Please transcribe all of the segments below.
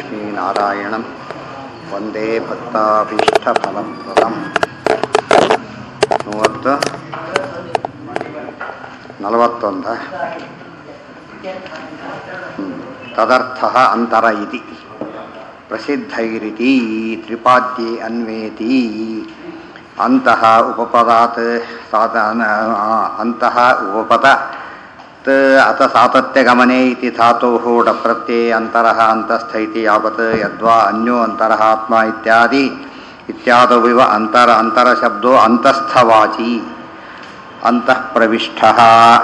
ಲಕ್ಷ್ಮೀನಾರಾಯಣಂ ವಂದೇ ಭಕ್ತಾಭೀಷ್ಟಫಲಂ ಪ್ರದಂ ಮೂವತ್ತು ನಲವತ್ತೊಂದ ತದರ್ಥ ಅಂತರ ಇತಿ ಪ್ರಸಿದ್ಧೈರಿತಿ ತ್ರಿಪಾದ್ಯೆ ಅನ್ವೇತಿ ಅಂತಃ ಉಪಪದಾತ್ ಸಾಧನ ಅಂತಃ ಉಪಪದ ತ್ ಅಥ ಸಾತತ್ಯಗಮನೆ ಇತಿ ಧಾತೋಃ ಡಪ್ರತ್ಯೇ ಅಂತರಃ ಅಂತಸ್ಥ ಇತಿ ಯಾವತ್ ಯದ್ವಾ ಅನ್ಯೋ ಅಂತರಃ ಆತ್ಮ ಇತ್ಯಾದಿ ಇತ್ಯಾದವಿವ ಅಂತರ ಅಂತರಶಬ್ದೋ ಅಂತಸ್ಥವಾಚಿ ಅಂತಃ ಪ್ರವಿಷ್ಟಃ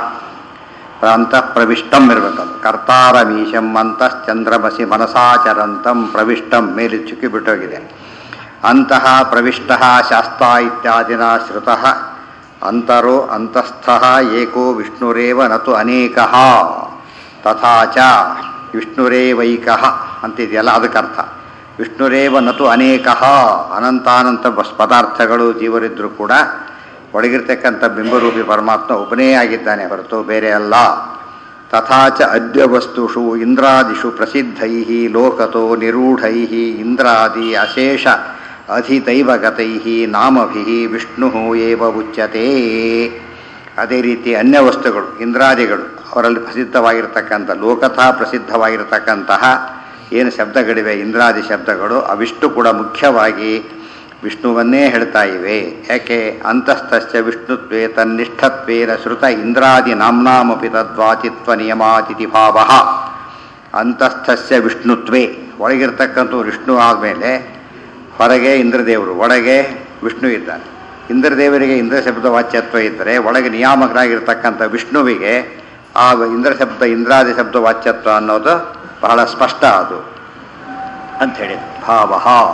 ಅಂತಃ ಪ್ರವಿಷ್ಟಂ ಇರಬೇಕದು ಕರ್ತಾರಮೀಶಂ ಅಂತಶ್ಚಂದ್ರಮಸಿ ಮನಸಾಚರಂತಂ ಪ್ರವಿಷ್ಟಂ ಮೇಲೆ ಚುಕ್ಕಿ ಬಿಟ್ಟೋಗಿದೆ ಅಂತಃ ಪ್ರವಿಷ್ಟಃ ಶಾಸ್ತ ಇತ್ಯಾದಿನ ಶ್ರುತಃ ಅಂತರೋ ಅಂತಸ್ಥಃ ಏಕೋ ವಿಷ್ಣುರೇವ ನತು ಅನೇಕಃ ತಥಾ ಚ ವಿಷ್ಣುರೇವೈಕಃ ಅಂತಿದೆಯಲ್ಲ ಅದಕ್ಕರ್ಥ ವಿಷ್ಣುರೇವ ನತು ಅನೇಕಃ ಅನಂತಾನಂತ ಬಸ್ ಪದಾರ್ಥಗಳು ಜೀವರಿದ್ದರೂ ಕೂಡ ಒಳಗಿರ್ತಕ್ಕಂಥ ಬಿಂಬರೂಪಿ ಪರಮಾತ್ಮ ಒಬ್ಬನೇ ಆಗಿದ್ದಾನೆ ಹೊರತು ಬೇರೆ ಅಲ್ಲ ತಥಾ ಚ ಅದ್ಯ ವಸ್ತುಷು ಇಂದ್ರಾದಿಷು ಪ್ರಸಿದ್ಧೈ ಲೋಕತೋ ನಿರೂಢೈ ಇಂದ್ರಾದಿ ಅಶೇಷ ಅಧಿದೈವಗತೈ ನಾಮಭಿ ವಿಷ್ಣು ಏವ ಉಚ್ಯತೆ ಅದೇ ರೀತಿ ಅನ್ಯ ವಸ್ತುಗಳು ಇಂದ್ರಾದಿಗಳು ಅವರಲ್ಲಿ ಪ್ರಸಿದ್ಧವಾಗಿರ್ತಕ್ಕಂಥ ಲೋಕತಃ ಪ್ರಸಿದ್ಧವಾಗಿರತಕ್ಕಂತಹ ಏನು ಶಬ್ದಗಳಿವೆ ಇಂದ್ರಾದಿ ಶಬ್ದಗಳು ಅವಿಷ್ಟು ಕೂಡ ಮುಖ್ಯವಾಗಿ ವಿಷ್ಣುವನ್ನೇ ಹೇಳ್ತಾ ಇವೆ ಯಾಕೆ ಅಂತಸ್ಥಶ್ಚ ವಿಷ್ಣುತ್ವೇ ತನ್ನಿಷ್ಠತ್ವೇನ ಶ್ರುತ ಇಂದ್ರಾದಿ ನಾಮ್ನಾಮಪಿ ತದ್ವಾಚಿತ್ವ ನಿಯಮಾತಿಥಿ ಭಾವ ಅಂತಸ್ಥಸ್ಯ ವಿಷ್ಣುತ್ವೇ ಒಳಗಿರ್ತಕ್ಕಂಥ ವಿಷ್ಣು ಆದಮೇಲೆ ಹೊರಗೆ ಇಂದ್ರದೇವರು ಒಳಗೆ ವಿಷ್ಣು ಇದ್ದಾನೆ ಇಂದ್ರದೇವರಿಗೆ ಇಂದ್ರ ಶಬ್ದ ವಾಚ್ಯತ್ವ ಇದ್ದರೆ ಒಳಗೆ ನಿಯಾಮಕರಾಗಿರ್ತಕ್ಕಂಥ ವಿಷ್ಣುವಿಗೆ ಆ ಇಂದ್ರ ಶಬ್ದ ಇಂದ್ರಾದಿ ಶಬ್ದ ವಾಚ್ಯತ್ವ ಅನ್ನೋದು ಬಹಳ ಸ್ಪಷ್ಟ ಅದು ಅಂಥೇಳಿ ಭಾವ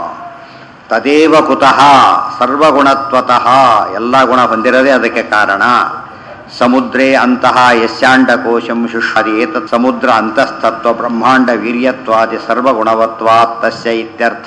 ತದೇವ ಕುತಃ ಸರ್ವಗುಣತ್ವತಃ ಎಲ್ಲ ಗುಣ ಹೊಂದಿರೋದೇ ಅದಕ್ಕೆ ಕಾರಣ ಸಮುದ್ರೇ ಅಂತಹ ಯಸ್ಯಾಂಡಕೋಶಂ ಶುಷ್ಯದಿ ಏತತ್ ಸಮುದ್ರ ಅಂತಸ್ತತ್ವ ಬ್ರಹ್ಮಾಂಡ ವೀರ್ಯತ್ವಾದಿ ಸರ್ವಗುಣವತ್ವಾತ್ ತಸ್ಯ ಇತ್ಯರ್ಥ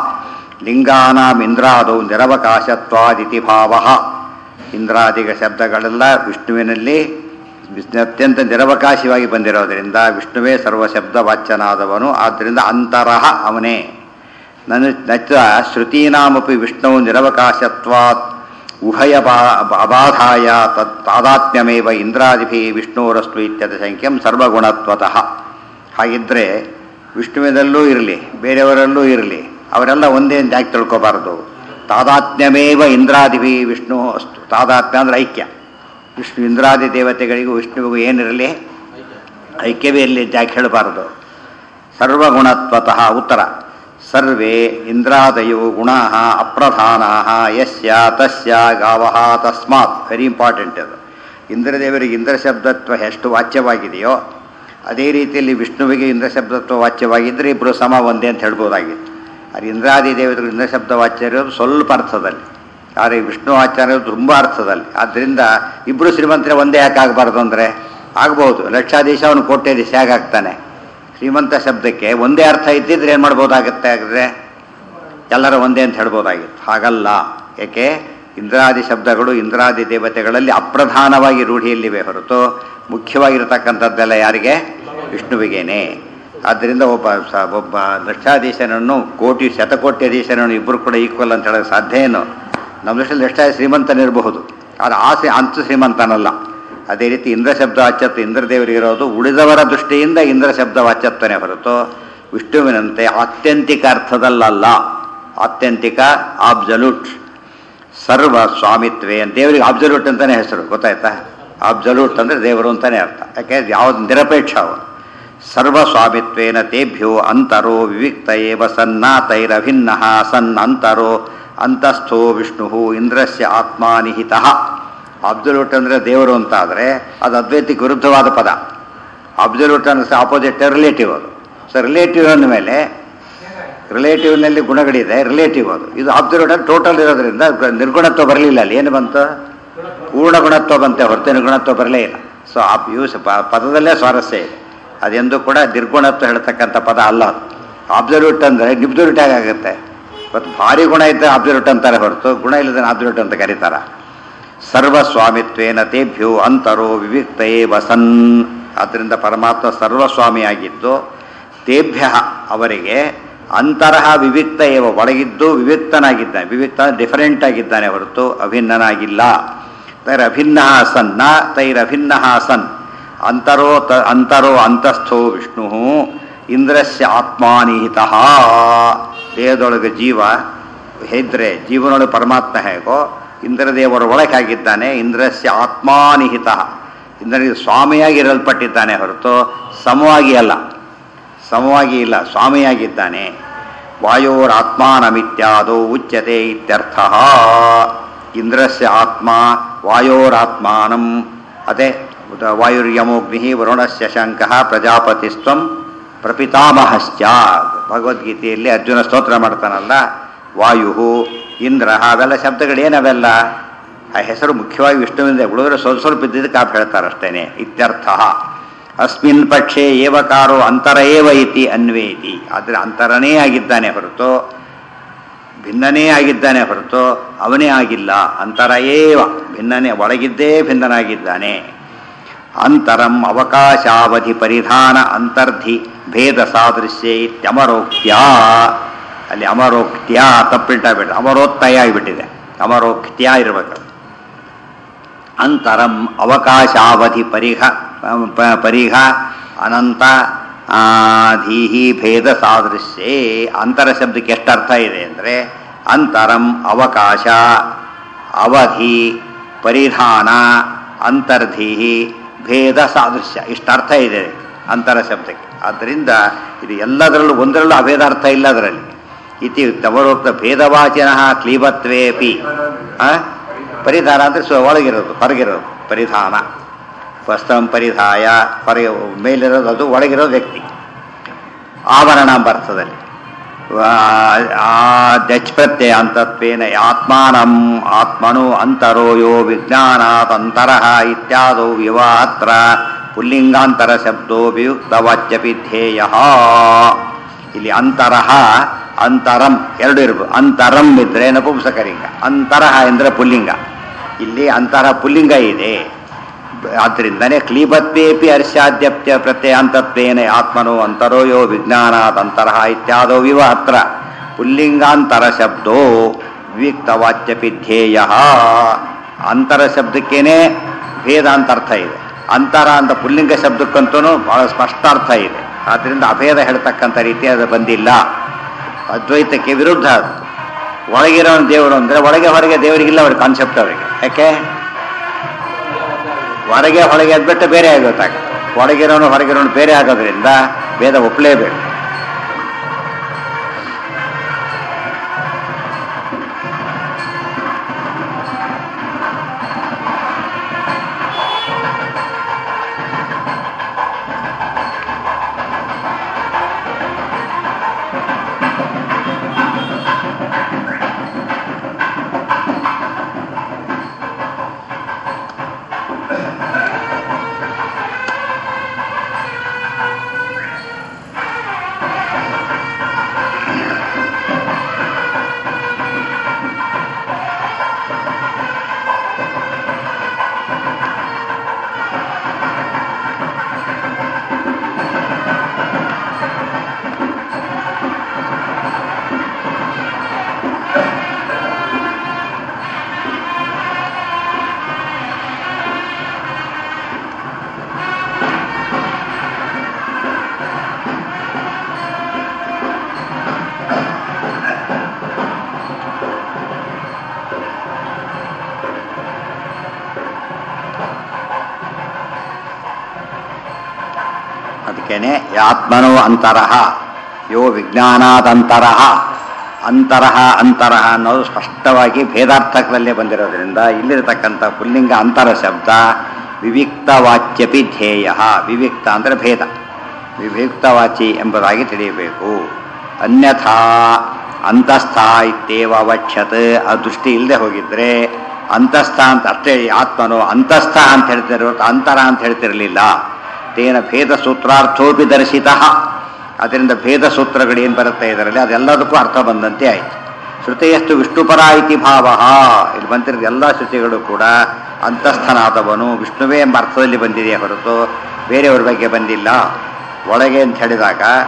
ಲಿಂಗಾನಾಂ ಇಂದ್ರಾದೌ ನಿರವಕಾಶತ್ವಾದಿತಿ ಭಾವ ಇಂದ್ರಾದಿಗ ಶಬ್ದಗಳೆಲ್ಲ ವಿಷ್ಣುವಿನಲ್ಲಿ ಅತ್ಯಂತ ನಿರವಕಾಶವಾಗಿ ಬಂದಿರೋದರಿಂದ ವಿಷ್ಣುವೇ ಸರ್ವಶಬ್ದ ವಾಚ್ಯನಾದವನು ಆದ್ದರಿಂದ ಅಂತರಹ ಅವನೇ ನನ್ನ ನಚ್ಚ ಶ್ರುತೀನಾಮಪಿ ವಿಷ್ಣು ನಿರವಕಾಶತ್ವಾತ್ ಉಭಯ ಅಬಾಧಾಯ ತತ್ ತಾದಾತ್ಮ್ಯಮೇವ ಇಂದ್ರಾದಿಭಿ ವಿಷ್ಣುರಸ್ತು ಇತ್ಯದ ಸಂಖ್ಯಂ ಸರ್ವಗುಣತ್ವತಃ ಹಾಗಿದ್ದರೆ ವಿಷ್ಣುವಿನಲ್ಲೂ ಇರಲಿ ಬೇರೆಯವರಲ್ಲೂ ಇರಲಿ ಅವರೆಲ್ಲ ಒಂದೇ ಅಂತ ಯಾಕೆ ತಿಳ್ಕೊಬಾರ್ದು ತಾದಾತ್ಮ್ಯಮೇವ ಇಂದ್ರಾದಿಭಿ ವಿಷ್ಣು ಅಸ್ತು ತಾದಾತ್ಮ್ಯ ಅಂದರೆ ಐಕ್ಯ ವಿಷ್ಣು ಇಂದ್ರಾದಿ ದೇವತೆಗಳಿಗೂ ವಿಷ್ಣುವಿಗೂ ಏನಿರಲಿ ಐಕ್ಯವೇ ಇರಲಿ ಅಂತ ಯಾಕೆ ಹೇಳಬಾರದು ಸರ್ವಗುಣತ್ವತಃ ಉತ್ತರ ಸರ್ವೇ ಇಂದ್ರಾದಯೋ ಗುಣ ಅಪ್ರಧಾನ ಯಸ್ಯ ತಸ್ಯ ಗಾವ ತಸ್ಮಾತ್ ವೆರಿ ಇಂಪಾರ್ಟೆಂಟ್ ಅದು ಇಂದ್ರದೇವರಿಗೆ ಇಂದ್ರ ಶಬ್ದತ್ವ ಎಷ್ಟು ವಾಚ್ಯವಾಗಿದೆಯೋ ಅದೇ ರೀತಿಯಲ್ಲಿ ವಿಷ್ಣುವಿಗೆ ಇಂದ್ರ ಶಬ್ದತ್ವ ವಾಚ್ಯವಾಗಿದ್ದರೆ ಇಬ್ಬರು ಸಮ ಒಂದೇ ಅಂತ ಹೇಳ್ಬೋದಾಗಿತ್ತು ಅದು ಇಂದ್ರಾದಿ ದೇವತೆಗಳು ಇಂದ್ರ ಶಬ್ದ ವಾಚ್ಯ ಇರೋದು ಸ್ವಲ್ಪ ಅರ್ಥದಲ್ಲಿ ಆದರೆ ವಿಷ್ಣು ವಾಚ್ಯ ಇರೋದು ತುಂಬ ಅರ್ಥದಲ್ಲಿ ಆದ್ದರಿಂದ ಇಬ್ಬರು ಶ್ರೀಮಂತರೇ ಒಂದೇ ಯಾಕೆ ಆಗಬಾರ್ದು ಅಂದರೆ ಆಗ್ಬೋದು ಲಕ್ಷಾಧೀಶ ಅವನು ಕೋಟ್ಯಾಧೀಶ ಹೇಗಾಗ್ತಾನೆ ಶ್ರೀಮಂತ ಶಬ್ದಕ್ಕೆ ಒಂದೇ ಅರ್ಥ ಇದ್ದಿದ್ರೆ ಏನು ಮಾಡ್ಬೋದಾಗುತ್ತೆ ಆಗಿದ್ರೆ ಎಲ್ಲರೂ ಒಂದೇ ಅಂತ ಹೇಳ್ಬೋದಾಗಿತ್ತು ಹಾಗಲ್ಲ ಏಕೆ ಇಂದ್ರಾದಿ ಶಬ್ದಗಳು ಇಂದ್ರಾದಿ ದೇವತೆಗಳಲ್ಲಿ ಅಪ್ರಧಾನವಾಗಿ ರೂಢಿಯಲ್ಲಿವೆ ಹೊರತು ಮುಖ್ಯವಾಗಿರತಕ್ಕಂಥದ್ದೆಲ್ಲ ಯಾರಿಗೆ ವಿಷ್ಣುವಿಗೇನೆ ಆದ್ದರಿಂದ ಒಬ್ಬ ಸ ಒಬ್ಬ ಲಕ್ಷಾಧೀಶನನ್ನು ಕೋಟಿ ಶತಕೋಟ್ಯಾಧೀಶನನ್ನು ಇಬ್ಬರು ಕೂಡ ಈಕ್ವಲ್ ಅಂತ ಹೇಳೋಕ್ಕೆ ಸಾಧ್ಯ ಏನು ನಮ್ಮ ದೃಷ್ಟಿಯಲ್ಲಿ ಲಕ್ಷ ಶ್ರೀಮಂತನಿರಬಹುದು ಆದರೆ ಆಸೆ ಅಂತು ಶ್ರೀಮಂತನಲ್ಲ ಅದೇ ರೀತಿ ಇಂದ್ರ ಶಬ್ದ ವಾಚ್ಯತ್ವ ಇಂದ್ರದೇವರಿಗಿರೋದು ಉಳಿದವರ ದೃಷ್ಟಿಯಿಂದ ಇಂದ್ರ ಶಬ್ದ ವಾಚ್ಯತ್ವನೇ ಹೊರತು ವಿಷ್ಣುವಿನಂತೆ ಆತ್ಯಂತಿಕ ಅರ್ಥದಲ್ಲಲ್ಲ ಆತ್ಯಂತಿಕ ಆಬ್ಜಲ್ಯೂಟ್ ಸರ್ವ ಸ್ವಾಮಿತ್ವೇ ದೇವರಿಗೆ ಆಬ್ಜಲ್ಯೂಟ್ ಅಂತಲೇ ಹೆಸರು ಗೊತ್ತಾಯ್ತಾ ಆಬ್ಜಲ್ಯೂಟ್ ಅಂದರೆ ದೇವರು ಅಂತಲೇ ಅರ್ಥ ಯಾಕೆ ಯಾವುದು ನಿರಪೇಕ್ಷ ಅವನು ಸರ್ವ ಸ್ವಾಮಿತ್ವೇನ ತೇಭ್ಯೋ ಅಂತರೋ ವಿವಿಕ್ತ ಏವ ಸನ್ನಾತೈರಭಿನ್ನ ಸನ್ ಅಂತರೋ ಅಂತಸ್ಥೋ ವಿಷ್ಣು ಇಂದ್ರಸ್ಯ ಆತ್ಮಾನಿಹಿತ ಅಬ್ಸಲ್ಯೂಟ್ ಅಂದರೆ ದೇವರು ಅಂತ ಆದರೆ ಅದು ಅದ್ವೈತಿಗೆ ವಿರುದ್ಧವಾದ ಪದ ಅಬ್ಸಲ್ಯೂಟ್ ಅಂದರೆ ಆಪೋಸಿಟ್ ರಿಲೇಟಿವ್ ಅದು ಸೊ ರಿಲೇಟಿವ್ ಅಂದ ಮೇಲೆ ರಿಲೇಟಿವ್ನಲ್ಲಿ ಗುಣಗಳಿದೆ ರಿಲೇಟಿವ್ ಅದು ಇದು ಅಬ್ಸಲ್ಯೂಟ್ ಅಂದರೆ ಟೋಟಲ್ ಇರೋದ್ರಿಂದ ನಿರ್ಗುಣತ್ವ ಬರಲಿಲ್ಲ ಅಲ್ಲಿ ಏನು ಬಂತು ಪೂರ್ಣ ಗುಣತ್ವ ಬಂತೆ ಹೊರತು ನಿರ್ಗುಣತ್ವ ಬರಲೇ ಇಲ್ಲ ಸೊ ಆ ಯೂಸ್ ಪದದಲ್ಲೇ ಸ್ವಾರಸ್ಯ ಇದೆ ಅದೆಂದು ಕೂಡ ನಿರ್ಗುಣತ್ವ ಹೇಳ್ತಕ್ಕಂಥ ಪದ ಅಲ್ಲ ಅದು ಅಬ್ಸಲ್ಯೂಟ್ ಅಂದರೆ ನಿಬ್ಸಲ್ಯೂಟ್ ಆಗುತ್ತೆ ಇವತ್ತು ಭಾರಿ ಗುಣ ಇದ್ದರೆ ಅಬ್ಸಲ್ಯೂಟ್ ಅಂತಾರೆ ಹೊರತು ಗುಣ ಇಲ್ಲದ ಅಬ್ಸಲ್ಯೂಟ್ ಅಂತ ಕರೀತಾರ ಸರ್ವಸ್ವಾಮಿತ್ವೇನ ತೇಭ್ಯೋ ಅಂತರೋ ವಿವಿಕ್ತೇ ವಸನ್ ಆದ್ದರಿಂದ ಪರಮಾತ್ಮ ಸರ್ವಸ್ವಾಮಿಯಾಗಿದ್ದು ತೇಭ್ಯ ಅವರಿಗೆ ಅಂತರಹ ವಿವಿಕ್ತ ಏವ ಒಳಗಿದ್ದು ವಿವಿಕ್ತನಾಗಿದ್ದಾನೆ ವಿವಿಕ್ತ ಡಿಫರೆಂಟ್ ಆಗಿದ್ದಾನೆ ಹೊರತು ಅಭಿನ್ನನಾಗಿಲ್ಲ ತೈರಭಿನ್ನ ಸನ್ ನ ತೈರಭಿನ್ನ ಸನ್ ಅಂತರೋ ತ ಅಂತರೋ ಅಂತಸ್ಥೋ ವಿಷ್ಣು ಇಂದ್ರಸ್ಯ ಆತ್ಮಾನಿಹಿತ ದೇಹದೊಳಗೆ ಜೀವ ಇದ್ರೆ ಜೀವನೊಳಗೆ ಪರಮಾತ್ಮ ಹೇಗೋ ಇಂದ್ರದೇವರ ಒಳಗೆ ಆಗಿದ್ದಾನೆ ಇಂದ್ರಸ್ಯ ಆತ್ಮಾನಿಹಿತ ಇಂದ್ರನಿಗೆ ಸ್ವಾಮಿಯಾಗಿ ಇರಲ್ಪಟ್ಟಿದ್ದಾನೆ ಹೊರತು ಸಮವಾಗಿ ಅಲ್ಲ ಸಮವಾಗಿ ಇಲ್ಲ ಸ್ವಾಮಿಯಾಗಿದ್ದಾನೆ ವಾಯೋರಾತ್ಮಾನಮಿತ್ಯಾದೋ ಉಚ್ಯತೆ ಇತ್ಯರ್ಥ ಇಂದ್ರಸ್ಯ ಆತ್ಮ ವಾಯೋರಾತ್ಮಾನಂ ಅದೇ ಉದ- ವಾಯುರ್ಯಮೋಗ್ನಿ ವರುಣಸ್ಯ ಶಂಕಃ ಪ್ರಜಾಪತಿಸ್ತ್ವಂ ಪ್ರಪಿತಾಮಹಶ್ಚ ಭಗವದ್ಗೀತೆಯಲ್ಲಿ ಅರ್ಜುನ ಸ್ತೋತ್ರ ಮಾಡ್ತಾನಲ್ಲ ವಾಯು ಇಂದ್ರ ಅವೆಲ್ಲ ಶಬ್ದಗಳೇನವೆಲ್ಲ ಆ ಹೆಸರು ಮುಖ್ಯವಾಗಿ ವಿಷ್ಣುವಿಂದ ಉಳಿದ್ರೆ ಸ್ವಲ್ಪ ಸ್ವಲ್ಪ ಇದ್ದಿದ್ದಕ್ಕೆ ಕಾಪ್ ಹೇಳ್ತಾರಷ್ಟೇನೆ ಇತ್ಯರ್ಥ ಅಸ್ಮಿನ್ ಪಕ್ಷೆ ಏವಕಾರೋ ಅಂತರ ಏವ ಇತಿ ಅನ್ವೇತಿ ಆದರೆ ಅಂತರನೇ ಆಗಿದ್ದಾನೆ ಹೊರತು ಭಿನ್ನನೇ ಆಗಿದ್ದಾನೆ ಹೊರತು ಅವನೇ ಆಗಿಲ್ಲ ಅಂತರ ಏವ ಭಿನ್ನನೇ ಒಳಗಿದ್ದೇ ಭಿನ್ನನಾಗಿದ್ದಾನೆ ಅಂತರಂ ಅವಕಾಶಾವಧಿ ಪರಿಧಾನ ಅಂತರ್ಧಿ ಭೇದ ಸಾದೃಶ್ಯ ಇತ್ಯಮರೋಕ್ತ್ಯ ಅಲ್ಲಿ ಅಮರೋಕ್ತ್ಯ ತಪ್ಪಿಟ್ಟಾಗ್ಬಿಟ್ಟು ಅಮರೋತ್ತಯ ಆಗಿಬಿಟ್ಟಿದೆ ಅಮರೋಕ್ತ್ಯ ಇರಬೇಕು ಅಂತರಂ ಅವಕಾಶಾವಧಿ ಪರಿಹ ಪ- ಪರಿಹ ಅನಂತ ಆ, ಧೀಹಿ ಭೇದ ಸಾದೃಶ್ಯೇ ಅಂತರ ಶಬ್ದಕ್ಕೆ ಎಷ್ಟು ಅರ್ಥ ಇದೆ ಅಂದರೆ ಅಂತರಂ ಅವಕಾಶ ಅವಧಿ ಪರಿಧಾನ ಅಂತರ್ಧೀಹಿ ಭೇದ ಸಾದೃಶ್ಯ ಇಷ್ಟು ಅರ್ಥ ಇದೆ ಅಂತರ ಶಬ್ದಕ್ಕೆ ಆದ್ದರಿಂದ ಇದು ಎಲ್ಲದರಲ್ಲೂ ಒಂದರಲ್ಲೂ ಅಭೇದಾರ್ಥ ಇಲ್ಲ ಅದರಲ್ಲಿ ಇತಿ ತವರೋಕ್ತ ಭೇದವಾಚಿನ ಕ್ಲೀಬತ್ವೇಪಿ ಆ? ಪರಿಧಾನ ಅಂದರೆ ಸ್ವ ಒಳಗಿರೋದು ಹೊರಗಿರೋದು ಪರಿಧಾನ ವಸ್ತ್ರಂ ಪರಿಧಾಯ ಹೊರಗೆ ಮೇಲಿರೋದು ಅದು ಒಳಗಿರೋ ವ್ಯಕ್ತಿ ಆವರಣ ಎಂಬ ಅರ್ಥದಲ್ಲಿ ದಚ್ ಪ್ರತ್ಯಯ ಅಂತತ್ವೇನ ಆತ್ಮಾನಂ ಆತ್ಮನು ಅಂತರೋ ಯೋ ವಿಜ್ಞಾನಾತ್ ಅಂತರಃ ಇತ್ಯಾದೋ ಇವ ಅತ್ರ ಪುಲ್ಲಿಂಗಾಂತರ ಶಬ್ದೋ ವಿಯುಕ್ತವಾಚ್ಯಪಿ ಧ್ಯೇಯ ಇಲ್ಲಿ ಅಂತರಃ ಅಂತರಂ ಎರಡು ಇರ್ಬೋದು ಅಂತರಂ ಇದ್ರೆ ನಪುಂಸಕಲಿಂಗ ಅಂತರಃ ಎಂದ್ರೆ ಪುಲ್ಲಿಂಗ ಇಲ್ಲಿ ಅಂತರ ಪುಲ್ಲಿಂಗ ಇದೆ ಆದ್ದರಿಂದನೇ ಕ್ಲೀಬತ್ವೇಪಿ ಹರ್ಷಾದ್ಯಪ್ಯ ಪ್ರತ್ಯಯಾಂತತ್ವೇನ ಆತ್ಮನೋ ಅಂತರೋ ಯೋ ವಿಜ್ಞಾನಾತ್ ಅಂತರಃ ಇತ್ಯಾದೋ ವಿವ ಅತ್ರ ಪುಲ್ಲಿಂಗಾಂತರ ಶಬ್ದೋ ವಿವಿಕ್ತವಾಚ್ಯಪಿ ಧ್ಯೇಯ ಅಂತರ ಶಬ್ದಕ್ಕೇನೆ ಭೇದ ಅಂತ ಅರ್ಥ ಇದೆ ಅಂತರ ಅಂತ ಪುಲ್ಲಿಂಗ ಶಬ್ದಕ್ಕಂತೂ ಬಹಳ ಸ್ಪಷ್ಟ ಅರ್ಥ ಇದೆ ಆದ್ದರಿಂದ ಅಭೇದ ಹೇಳ್ತಕ್ಕಂಥ ರೀತಿ ಅದು ಬಂದಿಲ್ಲ ಅದ್ವೈತಕ್ಕೆ ವಿರುದ್ಧ ಅದು ಒಳಗಿರೋ ದೇವರು ಅಂದರೆ ಒಳಗೆ ಹೊರಗೆ ದೇವರಿಗಿಲ್ಲ ಅವ್ರ ಕಾನ್ಸೆಪ್ಟ್ ಅವರಿಗೆ ಯಾಕೆ ಹೊರಗೆ ಹೊರಗೆ ಅದ್ಬಿಟ್ಟು ಬೇರೆ ಆಗೋತ್ತಾಗ ಒಳಗಿರೋನು ಹೊರಗಿರೋನು ಬೇರೆ ಆಗೋದ್ರಿಂದ ಭೇದ ಒಪ್ಪಲೇಬೇಕು ಅದಕ್ಕೇನೆ ಆತ್ಮನೋ ಅಂತರಃ ಯೋ ವಿಜ್ಞಾನಾದಂತರಃ ಅಂತರಃ ಅಂತರಃ ಅನ್ನೋದು ಸ್ಪಷ್ಟವಾಗಿ ಭೇದಾರ್ಥಕದಲ್ಲೇ ಬಂದಿರೋದ್ರಿಂದ ಇಲ್ಲಿರತಕ್ಕಂಥ ಪುಲ್ಲಿಂಗ ಅಂತರ ಶಬ್ದ ವಿವಿಕ್ತವಾಚ್ಯಪಿ ಧ್ಯೇಯ ವಿವಿಕ್ತ ಅಂದರೆ ಭೇದ ವಿವಿಕ್ತವಾಚಿ ಎಂಬುದಾಗಿ ತಿಳಿಯಬೇಕು ಅನ್ಯಥಾ ಅಂತಸ್ಥ ಇತ್ತೇವ ಅವಶ್ಯತ್ ಆ ದೃಷ್ಟಿ ಇಲ್ಲದೆ ಹೋಗಿದ್ರೆ ಅಂತಸ್ಥ ಅಂತ ಅಷ್ಟೇ ಆತ್ಮನು ಅಂತಸ್ಥ ಅಂತ ಹೇಳ್ತಿರೋ ಅಂತರ ಅಂತ ಹೇಳ್ತಿರಲಿಲ್ಲ ತೇನ ಭೇದ ಸೂತ್ರಾರ್ಥೋಪಿ ದರ್ಶಿತ ಅದರಿಂದ ಭೇದ ಸೂತ್ರಗಳು ಏನು ಬರುತ್ತೆ ಇದರಲ್ಲಿ ಅದೆಲ್ಲದಕ್ಕೂ ಅರ್ಥ ಬಂದಂತೆ ಆಯಿತು ಶ್ರುತಿಯಷ್ಟು ವಿಷ್ಣುಪರ ಇತಿ ಭಾವ ಇಲ್ಲಿ ಬಂದಿರೋದು ಎಲ್ಲ ಶ್ರುತಿಗಳು ಕೂಡ ಅಂತಸ್ಥನಾದವನು ವಿಷ್ಣುವೇ ಎಂಬ ಅರ್ಥದಲ್ಲಿ ಬಂದಿದೆಯೇ ಹೊರತು ಬೇರೆಯವ್ರ ಬಗ್ಗೆ ಬಂದಿಲ್ಲ ಒಳಗೆ ಅಂತ ಹೇಳಿದಾಗ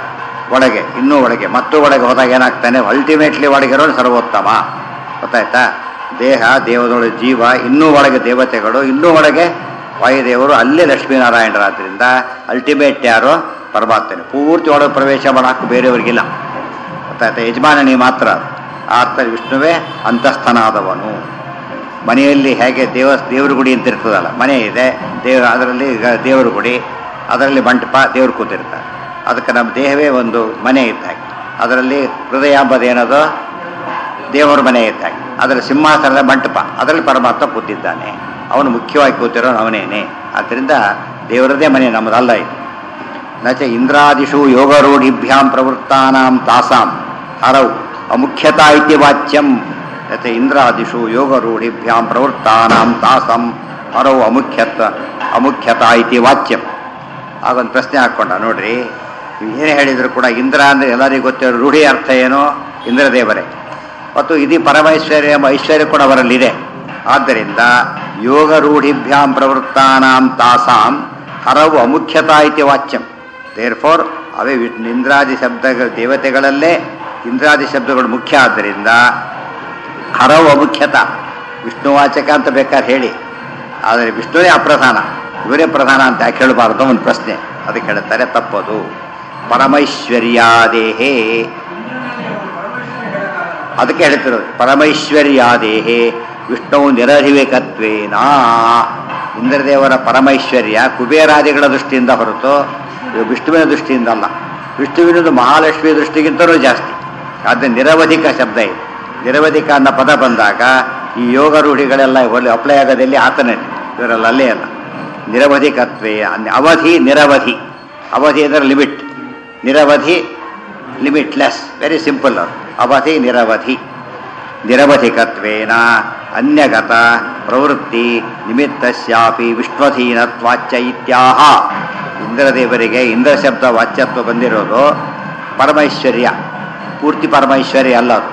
ಒಳಗೆ ಇನ್ನೂ ಒಳಗೆ ಮತ್ತು ಒಳಗೆ ಹೋದಾಗ ಏನಾಗ್ತಾನೆ ಅಲ್ಟಿಮೇಟ್ಲಿ ಒಳಗಿರೋನು ಸರ್ವೋತ್ತಮ ಗೊತ್ತಾಯ್ತಾ ದೇಹ ದೇವದೊಳಗೆ ಜೀವ ಇನ್ನೂ ಒಳಗೆ ದೇವತೆಗಳು ಇನ್ನೂ ಒಳಗೆ ವಾಯುದೇವರು ಅಲ್ಲೇ ಲಕ್ಷ್ಮೀನಾರಾಯಣರಾದ್ರಿಂದ ಅಲ್ಟಿಮೇಟ್ ಯಾರು ಪರಮಾತ್ಮನೆ ಪೂರ್ತಿ ಒಳಗೆ ಪ್ರವೇಶ ಮಾಡೋಕ್ಕೆ ಬೇರೆಯವರಿಗಿಲ್ಲ ಗೊತ್ತಾಯ್ತಾ ಯಜಮಾನನಿ ಮಾತ್ರ ಆ ಅರ್ಥ ವಿಷ್ಣುವೇ ಅಂತಸ್ಥನಾದವನು ಮನೆಯಲ್ಲಿ ಹೇಗೆ ದೇವ ದೇವ್ರ ಗುಡಿ ಅಂತ ಇರ್ತದಲ್ಲ ಮನೆ ಇದೆ ದೇವ ಅದರಲ್ಲಿ ಈಗ ದೇವ್ರ ಗುಡಿ ಅದರಲ್ಲಿ ಮಂಟಪ ದೇವ್ರು ಕೂತಿರ್ತಾರೆ ಅದಕ್ಕೆ ನಮ್ಮ ದೇಹವೇ ಒಂದು ಮನೆ ಇದ್ದಾಗ ಅದರಲ್ಲಿ ಹೃದಯ ಎಂಬುದೇನದು ದೇವರ ಮನೆ ಇದ್ದಾಗ ಅದರ ಸಿಂಹಾಸನದ ಮಂಟಪ ಅದರಲ್ಲಿ ಪರಮಾತ್ಮ ಕೂತಿದ್ದಾನೆ ಅವನು ಮುಖ್ಯವಾಗಿ ಕೂತಿರೋನು ಅವನೇನೆ ಆದ್ದರಿಂದ ದೇವರದೇ ಮನೆ ನಮ್ಮದಲ್ಲ ಇದು ನಚ ಇಂದ್ರಾದಿಷು ಯೋಗರೂಢಿಭ್ಯಾಂ ಪ್ರವೃತ್ತಾನಾಂ ತಾಸಾಂ ಹರವು ಅಮುಖ್ಯತಾ ಇತಿ ವಾಚ್ಯಂ ಯಥ ಇಂದ್ರಾದಿಷು ಯೋಗರೂಢಿಭ್ಯಾಂ ಪ್ರವೃತ್ತಾನಾಂ ತಾಸಂ ಹರವು ಅಮುಖ್ಯತ ಅಮುಖ್ಯತಾ ಇತಿ ವಾಚ್ಯಂ ಆಗೊಂದು ಪ್ರಶ್ನೆ ಹಾಕ್ಕೊಂಡ ನೋಡ್ರಿ ಏನು ಹೇಳಿದ್ರು ಕೂಡ ಇಂದ್ರ ಅಂದರೆ ಎಲ್ಲರಿಗೂ ಗೊತ್ತಿರೋ ರೂಢಿ ಅರ್ಥ ಏನು ಇಂದ್ರದೇವರೇ ಮತ್ತು ಇದು ಪರಮೈಶ್ವರ್ಯ ಎಂಬ ಐಶ್ವರ್ಯ ಕೂಡ ಅವರಲ್ಲಿದೆ ಆದ್ದರಿಂದ ಯೋಗ ರೂಢಿಭ್ಯಾಂ ಪ್ರವೃತ್ತಾನಾಂ ತಾಸಾಂ ಹರವು ಅಮುಖ್ಯತಾ ಇತಿ ವಾಚ್ಯಂ ದೇರ್ ಫೋರ್ ಅವೇ ವಿ- ಇಂದ್ರಾದಿ ಶಬ್ದಗಳ ದೇವತೆಗಳಲ್ಲೇ ಇಂದ್ರಾದಿ ಶಬ್ದಗಳು ಮುಖ್ಯ ಆದ್ದರಿಂದ ಹರವು ಅಮುಖ್ಯತ ವಿಷ್ಣುವಾಚಕ ಅಂತ ಬೇಕಾದ್ರೆ ಹೇಳಿ ಆದರೆ ವಿಷ್ಣುವೇ ಅಪ್ರಧಾನ ಇವರೇ ಪ್ರಧಾನ ಅಂತ ಯಾಕೆ ಹೇಳಬಾರ್ದು ಒಂದು ಪ್ರಶ್ನೆ ಅದಕ್ಕೆ ಹೇಳ್ತಾರೆ ತಪ್ಪದು ಪರಮೈಶ್ವರ್ಯಾದೇಹೇ ಅದಕ್ಕೆ ಹೇಳ್ತಿರೋದು ಪರಮೈಶ್ವರ್ಯಾದೇಹೇ ವಿಷ್ಣು ನಿರಧಿವೇಕತ್ವೇನಾ ಇಂದ್ರದೇವರ ಪರಮೈಶ್ವರ್ಯ ಕುಬೇರಾದಿಗಳ ದೃಷ್ಟಿಯಿಂದ ಹೊರತು ವಿಷ್ಣುವಿನ ದೃಷ್ಟಿಯಿಂದ ಅಲ್ಲ ವಿಷ್ಣುವಿನದು ಮಹಾಲಕ್ಷ್ಮಿ ದೃಷ್ಟಿಗಿಂತಲೂ ಜಾಸ್ತಿ ಆದರೆ ನಿರವಧಿಕ ಶಬ್ದ ಇದೆ ನಿರವಧಿಕ ಅನ್ನೋ ಪದ ಬಂದಾಗ ಈ ಯೋಗ ರೂಢಿಗಳೆಲ್ಲ ಒಳ್ಳೆ ಅಪ್ಲೈ ಆಗೋದಲ್ಲಿ ಆತನೇ ಇವರೆಲ್ಲ ಅಲ್ಲೇ ಅಲ್ಲ ನಿರವಧಿಕತ್ವೇ ಅನ್- ಅವಧಿ ನಿರವಧಿ ಅವಧಿ ಅಂದರೆ ಲಿಮಿಟ್ ನಿರವಧಿ ಲಿಮಿಟ್ಲೆಸ್ ವೆರಿ ಸಿಂಪಲ್ ಅದು ಅವಧಿ ನಿರವಧಿ ನಿರವಧಿಕತ್ವೇನ ಅನ್ಯಗತ ಪ್ರವೃತ್ತಿ ನಿಮಿತ್ತಸ್ಯಾಪಿ ವಿಶ್ವಧೀನತ್ವಾಚ್ಯ ಇತ್ಯಾಹ ಇಂದ್ರದೇವರಿಗೆ ಇಂದ್ರ ಶಬ್ದ ವಾಚ್ಯತ್ವ ಬಂದಿರೋದು ಪರಮೈಶ್ವರ್ಯ ಪೂರ್ತಿ ಪರಮೈಶ್ವರ್ಯ ಅಲ್ಲ ಅದು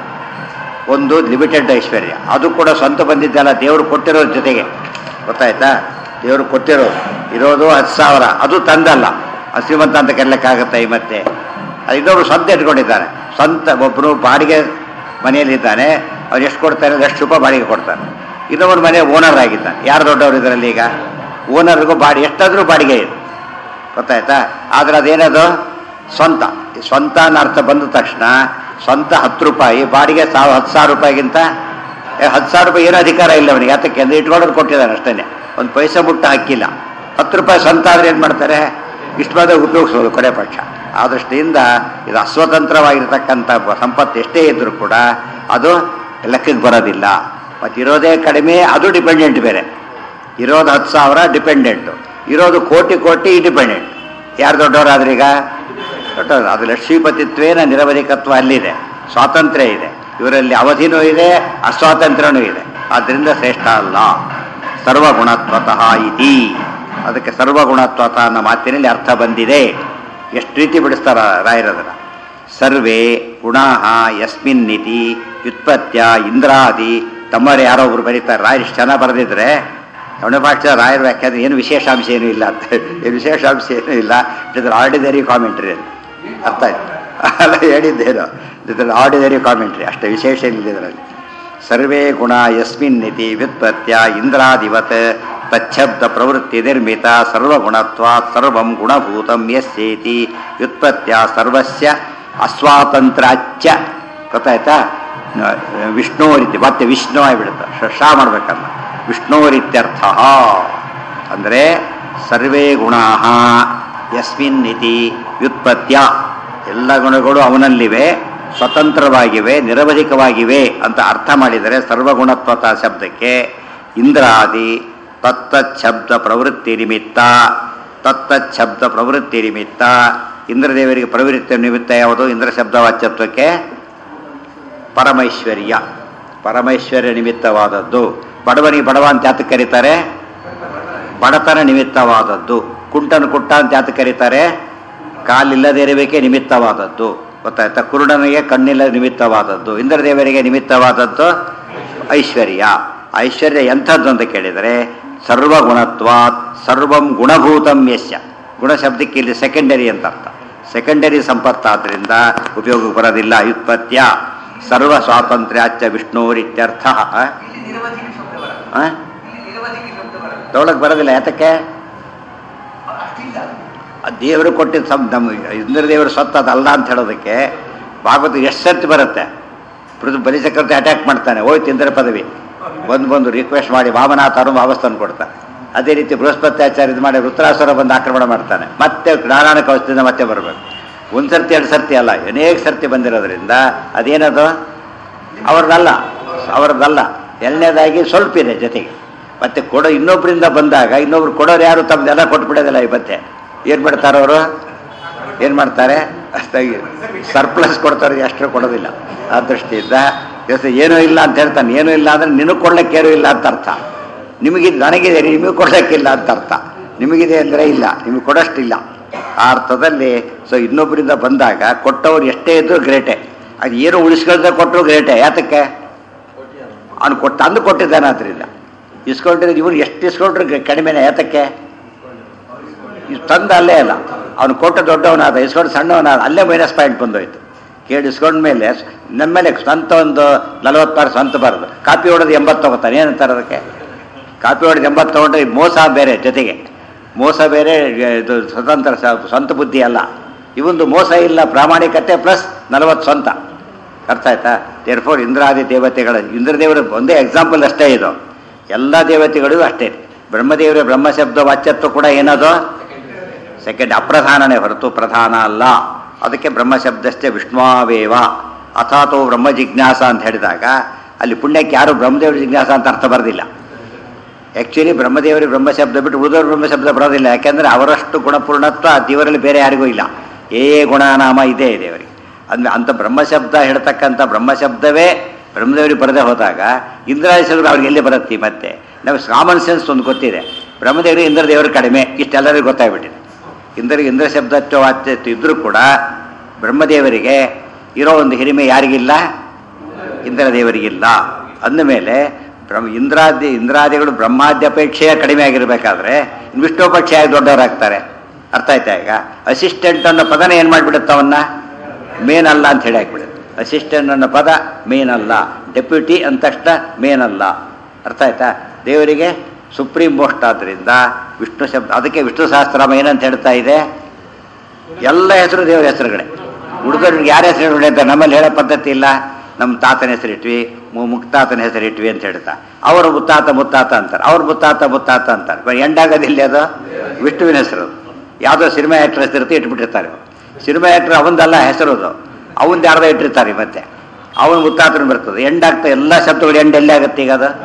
ಒಂದು ಲಿಮಿಟೆಡ್ ಐಶ್ವರ್ಯ ಅದು ಕೂಡ ಸ್ವಂತ ಬಂದಿದ್ದಲ್ಲ ದೇವರು ಕೊಟ್ಟಿರೋದ್ರ ಜೊತೆಗೆ ಗೊತ್ತಾಯ್ತಾ ದೇವರು ಕೊಟ್ಟಿರೋದು ಇರೋದು ಹತ್ತು ಸಾವಿರ ಅದು ತಂದಲ್ಲ ಅದು ಶ್ರೀಮಂತ ಅಂತ ಕರೀಲಿಕ್ಕಾಗತ್ತೆ ಈ ಮತ್ತೆ ಅದು ಇನ್ನೊಬ್ರು ಸ್ವಂತ ಇಟ್ಕೊಂಡಿದ್ದಾನೆ ಸ್ವಂತ ಒಬ್ಬರು ಬಾಡಿಗೆ ಮನೆಯಲ್ಲಿದ್ದಾನೆ ಅವ್ರು ಎಷ್ಟು ಕೊಡ್ತಾರೆ ಎಷ್ಟು ರೂಪಾಯಿ ಬಾಡಿಗೆ ಕೊಡ್ತಾನೆ ಇನ್ನೊಬ್ಬರು ಮನೆ ಓನರ್ ಆಗಿದ್ದಾನೆ ಯಾರು ದೊಡ್ಡವರು ಇದರಲ್ಲಿ ಈಗ ಓನರ್ಗೂ ಬಾಡಿ ಎಷ್ಟಾದರೂ ಬಾಡಿಗೆ ಇದೆ ಗೊತ್ತಾಯ್ತಾ ಆದ್ರೆ ಅದೇನದು ಸ್ವಂತ ಈ ಸ್ವಂತ ಅನ್ನೋ ಅರ್ಥ ಬಂದ ತಕ್ಷಣ ಸ್ವಂತ ಹತ್ತು ರೂಪಾಯಿ ಬಾಡಿಗೆ ಸಾವ ಹತ್ತು ಸಾವಿರ ರೂಪಾಯಿಗಿಂತ ಏ, ಹತ್ತು ಸಾವಿರ ರೂಪಾಯಿ ಏನೂ ಅಧಿಕಾರ ಇಲ್ಲ ಅವನಿಗೆ ಯಾತಕ್ಕೆ ಅಂದ್ರೆ ಇಟ್ಕೊಂಡ್ರೆ ಕೊಟ್ಟಿದ್ದಾನೆ ಅಷ್ಟೇ ಒಂದು ಪೈಸೆ ಮುಟ್ಟ ಹಾಕಿಲ್ಲ ಹತ್ತು ರೂಪಾಯಿ ಸ್ವಂತ ಆದ್ರೆ ಏನು ಮಾಡ್ತಾರೆ ಇಷ್ಟು ಬಂದಾಗ ಉಪಯೋಗಿಸೋದು ಕೊನೆ ಪಕ್ಷ ಆ ದೃಷ್ಟಿಯಿಂದ ಇದು ಅಸ್ವತಂತ್ರವಾಗಿರ್ತಕ್ಕಂಥ ಬ- ಸಂಪತ್ತು ಎಷ್ಟೇ ಇದ್ರೂ ಕೂಡ ಅದು ಲೆಕ್ಕಕ್ಕೆ ಬರೋದಿಲ್ಲ ಮತ್ತು ಇರೋದೇ ಕಡಿಮೆ ಅದು ಡಿಪೆಂಡೆಂಟ್ ಬೇರೆ ಇರೋದು ಹತ್ತು ಸಾವಿರ ಡಿಪೆಂಡೆಂಟು ಇರೋದು ಕೋಟಿ ಕೋಟಿ ಡಿಪೆಂಡೆಂಟ್ ಯಾರು ದೊಡ್ಡವರಾದ್ರೀಗ ದೊಡ್ಡವರು ಅದು ಲಕ್ಷ್ಮೀಪತಿತ್ವೇನ ನಿರವಧಿಕತ್ವ ಅಲ್ಲಿದೆ ಸ್ವಾತಂತ್ರ್ಯ ಇದೆ ಇವರಲ್ಲಿ ಅವಧಿನೂ ಇದೆ ಅಸ್ವಾತಂತ್ರ್ಯನೂ ಇದೆ ಆದ್ದರಿಂದ ಶ್ರೇಷ್ಠ ಅಲ್ಲ ಸರ್ವಗುಣತ್ವತಃ ಇತಿ ಅದಕ್ಕೆ ಸರ್ವಗುಣತ್ವತ ಅನ್ನೋ ಮಾತಿನಲ್ಲಿ ಅರ್ಥ ಬಂದಿದೆ ಎಷ್ಟು ರೀತಿ ಬಿಡಿಸ್ತಾರ ರಾಯರದನ್ನ ಸರ್ವೇ ಗುಣಾ ಯಸ್ಮಿನ್ ನಿತಿ ವ್ಯುತ್ಪತ್ಯ ಇಂದ್ರಾದಿ ತಮ್ಮರು ಯಾರೋ ಒಬ್ರು ಬರೀತಾರೆ ರಾಯರು ಇಷ್ಟು ಚೆನ್ನಾಗಿ ಬರೆದಿದ್ರೆ ಯಮನಭಾಷ ರಾಯರ ವ್ಯಾಖ್ಯಾನ ಏನು ವಿಶೇಷಾಂಶ ಏನೂ ಇಲ್ಲ ಅಂತ ಏನು ವಿಶೇಷಾಂಶ ಏನೂ ಇಲ್ಲ ಇದ್ರ ಆರ್ಡಿನರಿ ಕಾಮೆಂಟ್ರಿ ಅಂತ ಅರ್ಥ ಆಯ್ತು ಅಲ್ಲ ಹೇಳಿದ್ದೇನು ಇದ್ರ ಆರ್ಡಿನರಿ ಕಾಮೆಂಟ್ರಿ ಅಷ್ಟು ವಿಶೇಷ ಇಲ್ಲ ಇದರಲ್ಲಿ ಸರ್ವೇ ಗುಣ ಯಸ್ಮಿನ್ ನಿತಿ ವ್ಯುತ್ಪತ್ಯ ಇಂದ್ರಾದಿವತ್ ತಚ್ಛಬ್ದ ಪ್ರವೃತ್ತಿ ನಿರ್ಮಿತ ಸರ್ವಗುಣತ್ವಾತ್ ಸರ್ವಂ ಗುಣಭೂತಂ ಯಸ್ಯೇತಿ ವ್ಯುತ್ಪತ್ಯ ಸರ್ವಸ್ಯ ಅಸ್ವಾತಂತ್ರ್ಯಾಚ್ಯ ಗೊತ್ತಾಯ್ತಾ ನ- ವಿಷ್ಣುವರಿತಿ ಮತ್ತೆ ವಿಷ್ಣು ಆಗಿಬಿಡುತ್ತೆ ಶ ಶಾ ಮಾಡ್ಬೇಕಲ್ಲ ವಿಷ್ಣುವರಿತ್ಯರ್ಥ ಅಂದರೆ ಸರ್ವೇ ಗುಣಾ ಯಸ್ಮಿನ್ ಇತಿ ವ್ಯುತ್ಪತ್ಯ ಎಲ್ಲ ಗುಣಗಳು ಅವನಲ್ಲಿವೆ ಸ್ವತಂತ್ರವಾಗಿವೆ ನಿರವಧಿಕವಾಗಿವೆ ಅಂತ ಅರ್ಥ ಮಾಡಿದರೆ ಸರ್ವಗುಣತ್ವತ ಶಬ್ದಕ್ಕೆ ಇಂದ್ರಾದಿ ತತ್ತಚ್ಛಬ್ದ ಪ್ರವೃತ್ತಿ ನಿಮಿತ್ತ ತತ್ತಚ್ಛಬ್ದ ಪ್ರವೃತ್ತಿ ನಿಮಿತ್ತ ಇಂದ್ರದೇವರಿಗೆ ಪ್ರವೃತ್ತಿ ನಿಮಿತ್ತ ಯಾವುದು ಇಂದ್ರ ಶಬ್ದ ವಾಚ್ಯತ್ವಕ್ಕೆ ಪರಮೈಶ್ವರ್ಯ ಪರಮೈಶ್ವರ್ಯ ನಿಮಿತ್ತವಾದದ್ದು ಬಡವನಿಗೆ ಬಡವ ಅಂತ ಯಾತಕ್ಕೆ ಕರೀತಾರೆ ಬಡತನ ನಿಮಿತ್ತವಾದದ್ದು ಕುಂಟನು ಕುಟ್ಟ ಅಂತ ಯಾತಕ್ಕೆ ಕರೀತಾರೆ ಕಾಲಿಲ್ಲದೆ ಇರಬೇಕೆ ನಿಮಿತ್ತವಾದದ್ದು ಗೊತ್ತಾಯ್ತಾ ಕುರುಡನಿಗೆ ಕಣ್ಣಿಲ್ಲ ನಿಮಿತ್ತವಾದದ್ದು ಇಂದ್ರದೇವರಿಗೆ ನಿಮಿತ್ತವಾದದ್ದು ಐಶ್ವರ್ಯ ಐಶ್ವರ್ಯ ಎಂಥದ್ದು ಅಂತ ಕೇಳಿದರೆ ಸರ್ವಗುಣತ್ವಾತ್ ಸರ್ವಂ ಗುಣಭೂತಂ ಯಸ್ಯ ಗುಣ ಶಬ್ದಕ್ಕೆ ಇಲ್ಲಿ ಸೆಕೆಂಡರಿ ಅಂತ ಅರ್ಥ ಸೆಕೆಂಡರಿ ಸಂಪತ್ತಾದ್ರಿಂದ ಉಪಯೋಗಕ್ಕೆ ಬರೋದಿಲ್ಲ ವ್ಯುತ್ಪತ್ಯ ಸರ್ವ ಸ್ವಾತಂತ್ರ್ಯಾಚ ವಿಷ್ಣುರಿತ್ಯರ್ಥ ಇಲ್ಲಿ ನಿರವಧಿಕ ಶಬ್ದ ಬರಲ್ಲ ಇಲ್ಲಿ ನಿರವಧಿಕ ಶಬ್ದ ಬರಲ್ಲ ತೊಗೊಳಕ್ ಬರೋದಿಲ್ಲ ಯಾತಕ್ಕೆ ಅಷ್ಟಿಲ್ಲ ಆ ದೇವರು ಕೊಟ್ಟಿದ್ದ ಸಂ ನಮ್ಮ ಇಂದ್ರ ದೇವರು ಸ್ವತ್ತು ಅದಲ್ಲ ಅಂತ ಹೇಳೋದಕ್ಕೆ ಭಾಗವತ ಎಷ್ಟು ಸರ್ತಿ ಬರುತ್ತೆ ಪೃಥ್ವಿ ಬಲಿಚಕ್ರವರ್ತಿ ಅಟ್ಯಾಕ್ ಮಾಡ್ತಾನೆ ಹೋಯ್ತು ಇಂದ್ರ ಪದವಿ ಬಂದು ಬಂದು ರಿಕ್ವೆಸ್ಟ್ ಮಾಡಿ ವಾಮನಾಥರು ವಾಪಸ್ತಾನು ಕೊಡ್ತಾನೆ ಅದೇ ರೀತಿ ಬೃಹಸ್ಪತ್ಯಾಚಾರ್ಯ ಇದು ಮಾಡಿ ರುದ್ರಾಸುರ ಬಂದು ಆಕ್ರಮಣ ಮಾಡ್ತಾನೆ ಮತ್ತೆ ಜ್ಞಾನಾನ ಕವಚದಿಂದ ಮತ್ತೆ ಬರಬೇಕು ಒಂದು ಸರ್ತಿ ಎರಡು ಸರ್ತಿ ಅಲ್ಲ ಅನೇಕ ಸರ್ತಿ ಬಂದಿರೋದ್ರಿಂದ ಅದೇನದು ಅವ್ರದ್ದಲ್ಲ ಅವ್ರದ್ದಲ್ಲ ಎರಡನೇದಾಗಿ ಸ್ವಲ್ಪ ಇದೆ ಜೊತೆಗೆ ಮತ್ತೆ ಕೊಡೋ ಇನ್ನೊಬ್ಬರಿಂದ ಬಂದಾಗ ಇನ್ನೊಬ್ರು ಕೊಡೋರು ಯಾರು ತಮ್ಮದೆಲ್ಲ ಕೊಟ್ಬಿಡೋದಿಲ್ಲ ಈ ಮತ್ತೆ ಏನು ಮಾಡ್ತಾರೆ ಅವರು ಏನು ಮಾಡ್ತಾರೆ ಅಷ್ಟಾಗಿ ಸರ್ಪ್ಲಸ್ ಕೊಡ್ತಾರೆ ಅಷ್ಟು ಕೊಡೋದಿಲ್ಲ ಆ ದೃಷ್ಟಿಯಿಂದ ಇವತ್ತು ಏನೂ ಇಲ್ಲ ಅಂತ ಹೇಳ್ತಾನೆ ಏನೂ ಇಲ್ಲ ಅಂದ್ರೆ ನಿನಗೆ ಕೊಡ್ಲಿಕ್ಕೆ ಏನೂ ಇಲ್ಲ ಅಂತ ಅರ್ಥ ನಿಮಗಿದೆ ನನಗಿದೆ ನಿಮಗೆ ಕೊಡ್ಲಿಕ್ಕಿಲ್ಲ ಅಂತ ಅರ್ಥ ನಿಮಗಿದೆ ಅಂದರೆ ಇಲ್ಲ ನಿಮಗೆ ಕೊಡೋಷ್ಟಿಲ್ಲ ಆ ಅರ್ಥದಲ್ಲಿ ಸೊ ಇನ್ನೊಬ್ಬರಿಂದ ಬಂದಾಗ ಕೊಟ್ಟವ್ರು ಎಷ್ಟೇ ಇದ್ರೂ ಗ್ರೇಟೆ ಅದು ಏನು ಉಳಿಸ್ಕೊಳ್ದೆ ಕೊಟ್ಟರು ಗ್ರೇಟೆ ಯಾತಕ್ಕೆ ಅವ್ನು ಕೊಟ್ಟು ತಂದು ಕೊಟ್ಟಿದ್ದಾನೆ ಅದರಿಂದ ಇಸ್ಕೊಂಡಿದ್ರೆ ಇವನು ಎಷ್ಟು ಇಸ್ಕೊಂಡ್ರು ಗ- ಕಡಿಮೆನೆ ಯಾತಕ್ಕೆ ಇದು ತಂದ ಅಲ್ಲೇ ಅಲ್ಲ ಅವನು ಕೊಟ್ಟ ದೊಡ್ಡವನಾದ ಇಸ್ಕೊಂಡು ಸಣ್ಣವನಾದ ಅಲ್ಲೇ ಮೈನಸ್ ಪಾಯಿಂಟ್ ಬಂದೋಯ್ತು ಕೇಳಿ ಇಸ್ಕೊಂಡ ಮೇಲೆ ನಮ್ಮ ಮೇಲೆ ಸ್ವಂತ ಒಂದು ನಲವತ್ತು ಪಾರ್ ಸ್ವಂತ ಬರೋದು ಕಾಪಿ ಹೊಡೆದು ಎಂಬತ್ತು ತಗೋತಾನೆ ಏನಂತಾರೆ ಅದಕ್ಕೆ ಕಾಪಿ ಹೊಡೆದು ಎಂಬತ್ತು ತಗೊಂಡ್ರೆ ಈ ಮೋಸ ಬೇರೆ ಜೊತೆಗೆ ಮೋಸ ಬೇರೆ ಇದು ಸ್ವತಂತ್ರ ಸ- ಸ್ವಂತ ಬುದ್ಧಿ ಅಲ್ಲ ಇವೊಂದು ಮೋಸ ಇಲ್ಲ ಪ್ರಾಮಾಣಿಕತೆ ಪ್ಲಸ್ ನಲವತ್ತು ಸ್ವಂತ ಅರ್ಥ ಆಯ್ತಾ ದೇರ್ಫೋರ್ ಇಂದ್ರಾದಿ ದೇವತೆಗಳ ಇಂದ್ರದೇವರ ಒಂದೇ ಎಕ್ಸಾಂಪಲ್ ಅಷ್ಟೇ ಇದು ಎಲ್ಲ ದೇವತೆಗಳಿಗೂ ಅಷ್ಟೇ ಬ್ರಹ್ಮದೇವರ ಬ್ರಹ್ಮಶಬ್ದ ವಾಚ್ಯತ್ವ ಕೂಡ ಏನದು ಸೆಕೆಂಡ್ ಅಪ್ರಧಾನನೇ ಹೊರತು ಪ್ರಧಾನ ಅಲ್ಲ ಅದಕ್ಕೆ ಬ್ರಹ್ಮಶಬ್ದಷ್ಟೇ ವಿಷ್ಣುವೇವ ಅಥಾತೋ ಬ್ರಹ್ಮ ಜಿಜ್ಞಾಸ ಅಂತ ಹೇಳಿದಾಗ ಅಲ್ಲಿ ಪುಣ್ಯಕ್ಕೆ ಯಾರು ಬ್ರಹ್ಮದೇವರ ಜಿಜ್ಞಾಸ ಅಂತ ಅರ್ಥ ಬರೋದಿಲ್ಲ ಆ್ಯಕ್ಚುಲಿ ಬ್ರಹ್ಮದೇವರಿಗೆ ಬ್ರಹ್ಮಶಬ್ದ ಬಿಟ್ಟು ಉಳಿದವರು ಬ್ರಹ್ಮಶಬ್ದ ಬರೋದಿಲ್ಲ ಯಾಕೆಂದರೆ ಅವರಷ್ಟು ಗುಣಪೂರ್ಣತ್ವ ಆ ದೇವರಲ್ಲಿ ಬೇರೆ ಯಾರಿಗೂ ಇಲ್ಲ ಏ ಗುಣನಾಮ ಇದೆ ದೇವರಿಗೆ ಅಂದ್ರೆ ಅಂಥ ಬ್ರಹ್ಮಶಬ್ದ ಹೇಳ್ತಕ್ಕಂಥ ಬ್ರಹ್ಮಶಬ್ದವೇ ಬ್ರಹ್ಮದೇವರಿಗೆ ಬರದೇ ಹೋದಾಗ ಇಂದ್ರಾದಿಶಬ್ದ ಅವ್ರಿಗೆ ಎಲ್ಲಿ ಬರುತ್ತೆ ಮತ್ತೆ ನಮಗೆ ಕಾಮನ್ ಸೆನ್ಸ್ ಒಂದು ಗೊತ್ತಿದೆ ಬ್ರಹ್ಮದೇವರಿಗೆ ಇಂದ್ರದೇವರು ಕಡಿಮೆ ಇಷ್ಟೆಲ್ಲರಿಗೂ ಗೊತ್ತಾಗ್ಬಿಟ್ಟಿದೆ ಇಂದ್ರಿಗೆ ಇಂದ್ರ ಶಬ್ದತ್ವ ವಾಚ್ಯತ್ವ ಇದ್ರೂ ಕೂಡ ಬ್ರಹ್ಮದೇವರಿಗೆ ಇರೋ ಒಂದು ಹಿರಿಮೆ ಯಾರಿಗಿಲ್ಲ ಇಂದ್ರದೇವರಿಗಿಲ್ಲ ಅಂದಮೇಲೆ ಬ್ರಹ್ಮ ಇಂದ್ರಾದಿ ಇಂದ್ರಾದಿಗಳು ಬ್ರಹ್ಮಾದ್ಯಪೇಕ್ಷೆಯ ಕಡಿಮೆ ಆಗಿರಬೇಕಾದ್ರೆ ವಿಷ್ಣುಪಕ್ಷೆಯಾಗಿ ದೊಡ್ಡವರಾಗ್ತಾರೆ ಅರ್ಥ ಆಯ್ತಾ ಈಗ ಅಸಿಸ್ಟೆಂಟ್ ಅನ್ನೋ ಪದನ ಏನು ಮಾಡಿಬಿಡುತ್ತೆ ಅವನ್ನ ಮೇನ್ ಅಲ್ಲ ಅಂತ ಹೇಳಿ ಹಾಕ್ಬಿಡುತ್ತೆ ಅಸಿಸ್ಟೆಂಟ್ ಅನ್ನೋ ಪದ ಮೇನ್ ಅಲ್ಲ ಡೆಪ್ಯೂಟಿ ಅಂದ ತಕ್ಷಣ ಮೇನ್ ಅಲ್ಲ ಅರ್ಥ ಆಯ್ತಾ ದೇವರಿಗೆ ಸುಪ್ರೀಂ ಮೋಸ್ಟ್ ಆದ್ದರಿಂದ ವಿಷ್ಣು ಶಬ್ದ ಅದಕ್ಕೆ ವಿಷ್ಣು ಸಹಸ್ರನಾಮ ಏನಂತ ಹೇಳ್ತಾ ಇದೆ ಎಲ್ಲ ಹೆಸರು ದೇವರ ಹೆಸರುಗಳೇ ಹುಡುಗರಿಗೆ ಯಾರ ಹೆಸರು ಹೇಳ್ತಾರೆ ನಮ್ಮಲ್ಲಿ ಹೇಳೋ ಪದ್ಧತಿ ಇಲ್ಲ ನಮ್ಮ ತಾತನ ಹೆಸರಿಟ್ವಿ ಮು- ಮುಕ್ತಾತನ ಹೆಸರಿಟ್ವಿ ಅಂತ ಹೇಳ್ತಾ ಅವರು ಮುತ್ತಾತ ಮುತ್ತಾತ ಅಂತಾರೆ ಅವ್ರ ಮುತ್ತಾತ ಮುತ್ತಾತ ಅಂತಾರೆ ಬ- ಎಂಡಾಗೋದಿಲ್ಲ ಅದು ವಿಷ್ಣುವಿನ ಹೆಸರು ಅದು. ಯಾವುದೋ ಸಿನಿಮಾ ಆ್ಯಕ್ಟರ್ ಹೆಸರಿರುತ್ತೆ ಇಟ್ಬಿಟ್ಟಿರ್ತಾರೆ ಸಿನಿಮಾ ಆ್ಯಕ್ಟರ್ ಅವಂದಲ್ಲ ಹೆಸರು ಅದು ಅವಂದು ಯಾರ್ದೋ ಇಟ್ಟಿರ್ತಾರೆ ಮತ್ತೆ ಅವನ ಮುತ್ತಾತನ ಬರ್ತದೆ ಎಂಡಾಗ್ತಾ ಎಲ್ಲ ಶಬ್ದಗಳು ಎಂಡ್ ಎಲ್ಲಿ ಆಗುತ್ತೆ ಈಗ ಅದು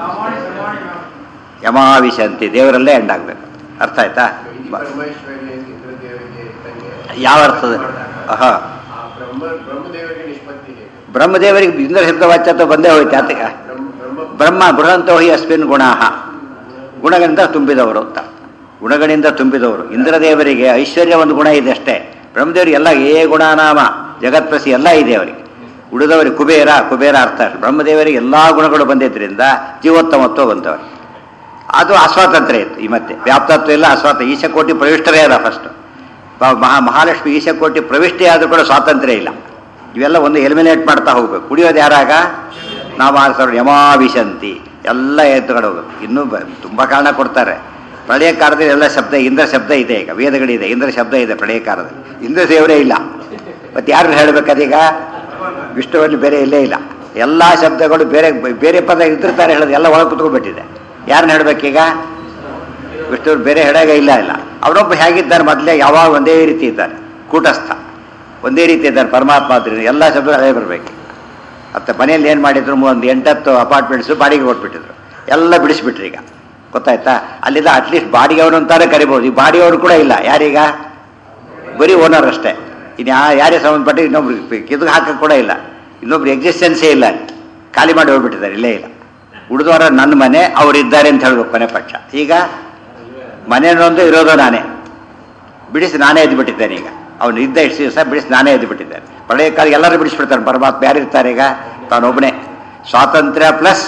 ಯಮಾವಿಶಂತಿ ದೇವರಲ್ಲೇ ಎಂಡಾಗಬೇಕು ಅರ್ಥ ಆಯ್ತಾ ಬ- ಪರಮೇಶ್ವರಿ ಇಂದ್ರದೇವರಿಗೆ ಇದ್ದಂಗೆ ಯಾವ ಅರ್ಥದ ಆಹಾ ಆ ಬ್ರಹ್ಮ ಬ್ರಹ್ಮದೇವರಿಗೆ ನಿಷ್ಪತ್ತಿ ಇದೆ ಬ್ರಹ್ಮದೇವರಿಗೆ ಇಂದ್ರ ಶಬ್ದ ವಾಚ್ಯತ್ವ ಬಂದೇ ಹೋಯ್ತು ಆತಗ ಬ್ರಹ್ಮ ಬ್ರಹ್ಮ ಬ್ರಹ್ಮ ಬೃಹಂತೋ ಹಿ ಅಸ್ಮಿನ್ ಗುಣಾಹ ಗುಣಗಳಿಂದ ತುಂಬಿದವರು ಅಂತ ಗುಣಗಳಿಂದ ತುಂಬಿದವರು ಇಂದ್ರದೇವರಿಗೆ ಐಶ್ವರ್ಯ ಒಂದು ಗುಣ ಇದೆ ಅಷ್ಟೇ ಬ್ರಹ್ಮದೇವರಿಗೆ ಎಲ್ಲ ಏ ಗುಣನಾಮ ಜಗತ್ಪ್ರಸಿ ಎಲ್ಲ ಇದೆ ಅವರಿಗೆ ಉಳಿದವರಿಗೆ ಕುಬೇರ ಕುಬೇರ ಅರ್ಥ ಅಲ್ಲ. ಬ್ರಹ್ಮದೇವರಿಗೆ ಎಲ್ಲ ಗುಣಗಳು ಬಂದಿದ್ದರಿಂದ ಜೀವೋತ್ತಮತ್ವ ಬಂತವರು ಅದು ಅಸ್ವಾತಂತ್ರ್ಯ ಇತ್ತು ಈ ಮತ್ತೆ ವ್ಯಾಪ್ತತ್ವ ಇಲ್ಲ ಅಸ್ವಾತ ಈಶಕೋಟಿ ಪ್ರವಿಷ್ಟರೇ ಅದ ಫಸ್ಟ್ ಮಹಾ ಮಹಾಲಕ್ಷ್ಮಿ ಈಶಕೋಟಿ ಪ್ರವಿಷ್ಟೇ ಆದರೂ ಕೂಡ ಸ್ವಾತಂತ್ರ್ಯ ಇಲ್ಲ ಇವೆಲ್ಲ ಒಂದು ಎಲಿಮಿನೇಟ್ ಮಾಡ್ತಾ ಹೋಗ್ಬೇಕು ಕುಡಿಯೋದು ಯಾರಾಗ ನಾಮಾಸರು ಯಮಾವಿಶಂತಿ ಎಲ್ಲ ಎತ್ತುಗಳು ಹೋಗ್ಬೇಕು ಇನ್ನೂ ಬ ತುಂಬ ಕಾರಣ ಕೊಡ್ತಾರೆ ಪ್ರಳಯ ಕಾಲದಲ್ಲಿ ಎಲ್ಲ ಶಬ್ದ ಇಂದ್ರ ಶಬ್ದ ಇದೆ ಈಗ ವೇದಗಳಿದೆ ಇಂದ್ರ ಶಬ್ದ ಇದೆ ಪ್ರಳಯ ಕಾಲದಲ್ಲಿ ಇಂದ್ರ ದೇವರೇ ಇಲ್ಲ ಮತ್ತೆ ಯಾರು ಹೇಳಬೇಕದೀಗ ವಿಷ್ಣುವಲ್ಲಿ ಬೇರೆ ಇಲ್ಲೇ ಇಲ್ಲ ಎಲ್ಲ ಶಬ್ದಗಳು ಬೇರೆ ಬೇರೆ ಪದ ಇದ್ದಿರ್ತಾರೆ ಹೇಳೋದು ಎಲ್ಲ ಒಳಗೆ ಕುತ್ಕೊಂಡ್ಬಿಟ್ಟಿದೆ ಯಾರನ್ನ ಹೇಳ್ಬೇಕೀಗ ವಿಷ್ಣುವ್ರು ಬೇರೆ ಹೇಳಾಗ ಇಲ್ಲ ಇಲ್ಲ ಅವರೊಬ್ಬ ಹೇಗಿದ್ದಾರೆ ಮೊದಲೇ ಯಾವಾಗ ಒಂದೇ ರೀತಿ ಇದ್ದಾರೆ ಕೂಟಸ್ಥ ಒಂದೇ ರೀತಿ ಇದ್ದಾರೆ ಪರಮಾತ್ಮ ಆದ್ರಿಂದ ಎಲ್ಲ ಶಬ್ದಗಳು ಅದೇ ಬರಬೇಕು ಮತ್ತೆ ಮನೆಯಲ್ಲಿ ಏನು ಮಾಡಿದ್ರು ಒಂದು ಎಂಟತ್ತು ಅಪಾರ್ಟ್ಮೆಂಟ್ಸು ಬಾಡಿಗೆ ಕೊಟ್ಬಿಟ್ಟಿದ್ರು ಎಲ್ಲ ಬಿಡಿಸ್ಬಿಟ್ರು ಈಗ ಗೊತ್ತಾಯ್ತಾ ಅಲ್ಲಿಂದ ಅಟ್ಲೀಸ್ಟ್ ಬಾಡಿಗೆಯವನು ಅಂತಾರೆ ಕರಿಬೋದು ಈ ಬಾಡಿಗೆಯವರು ಕೂಡ ಇಲ್ಲ ಯಾರೀಗ ಬರೀ ಓನರ್ ಅಷ್ಟೇ ಇನ್ನು ಯಾ ಯಾರೇ ಸಂಬಂಧಪಟ್ಟು ಇನ್ನೊಬ್ರು ಇದು ಹಾಕಕ್ಕೆ ಕೂಡ ಇಲ್ಲ ಇನ್ನೊಬ್ರು ಎಕ್ಸಿಸ್ಟೆನ್ಸೇ ಇಲ್ಲ ಅಲ್ಲಿ ಖಾಲಿ ಮಾಡಿ ಹೋಗ್ಬಿಟ್ಟಿದ್ದಾರೆ ಇಲ್ಲೇ ಇಲ್ಲ ಉಳಿದವರ ನನ್ನ ಮನೆ ಅವ್ರು ಇದ್ದಾರೆ ಅಂತ ಹೇಳ್ಬೇಕು ಕೊನೆ ಪಕ್ಷ ಈಗ ಮನೆಯನ್ನೊಂದು ಇರೋದು ನಾನೇ ಬಿಡಿಸಿ ನಾನೇ ಎದ್ದು ಬಿಟ್ಟಿದ್ದೇನೆ ಈಗ ಅವನು ಇದ್ದ ಇಷ್ಟು ದಿವಸ ಬಿಡಿಸಿ ನಾನೇ ಎದ್ದು ಬಿಟ್ಟಿದ್ದೇನೆ ಪ್ರಳಯ ಕಾಲ ಎಲ್ಲರೂ ಬಿಡಿಸ್ಬಿಡ್ತಾರೆ ಪರಮಾತ್ಮ ಯಾರು ಇರ್ತಾರೆ ಈಗ ತಾನೊಬ್ಬನೇ ಸ್ವಾತಂತ್ರ್ಯ ಪ್ಲಸ್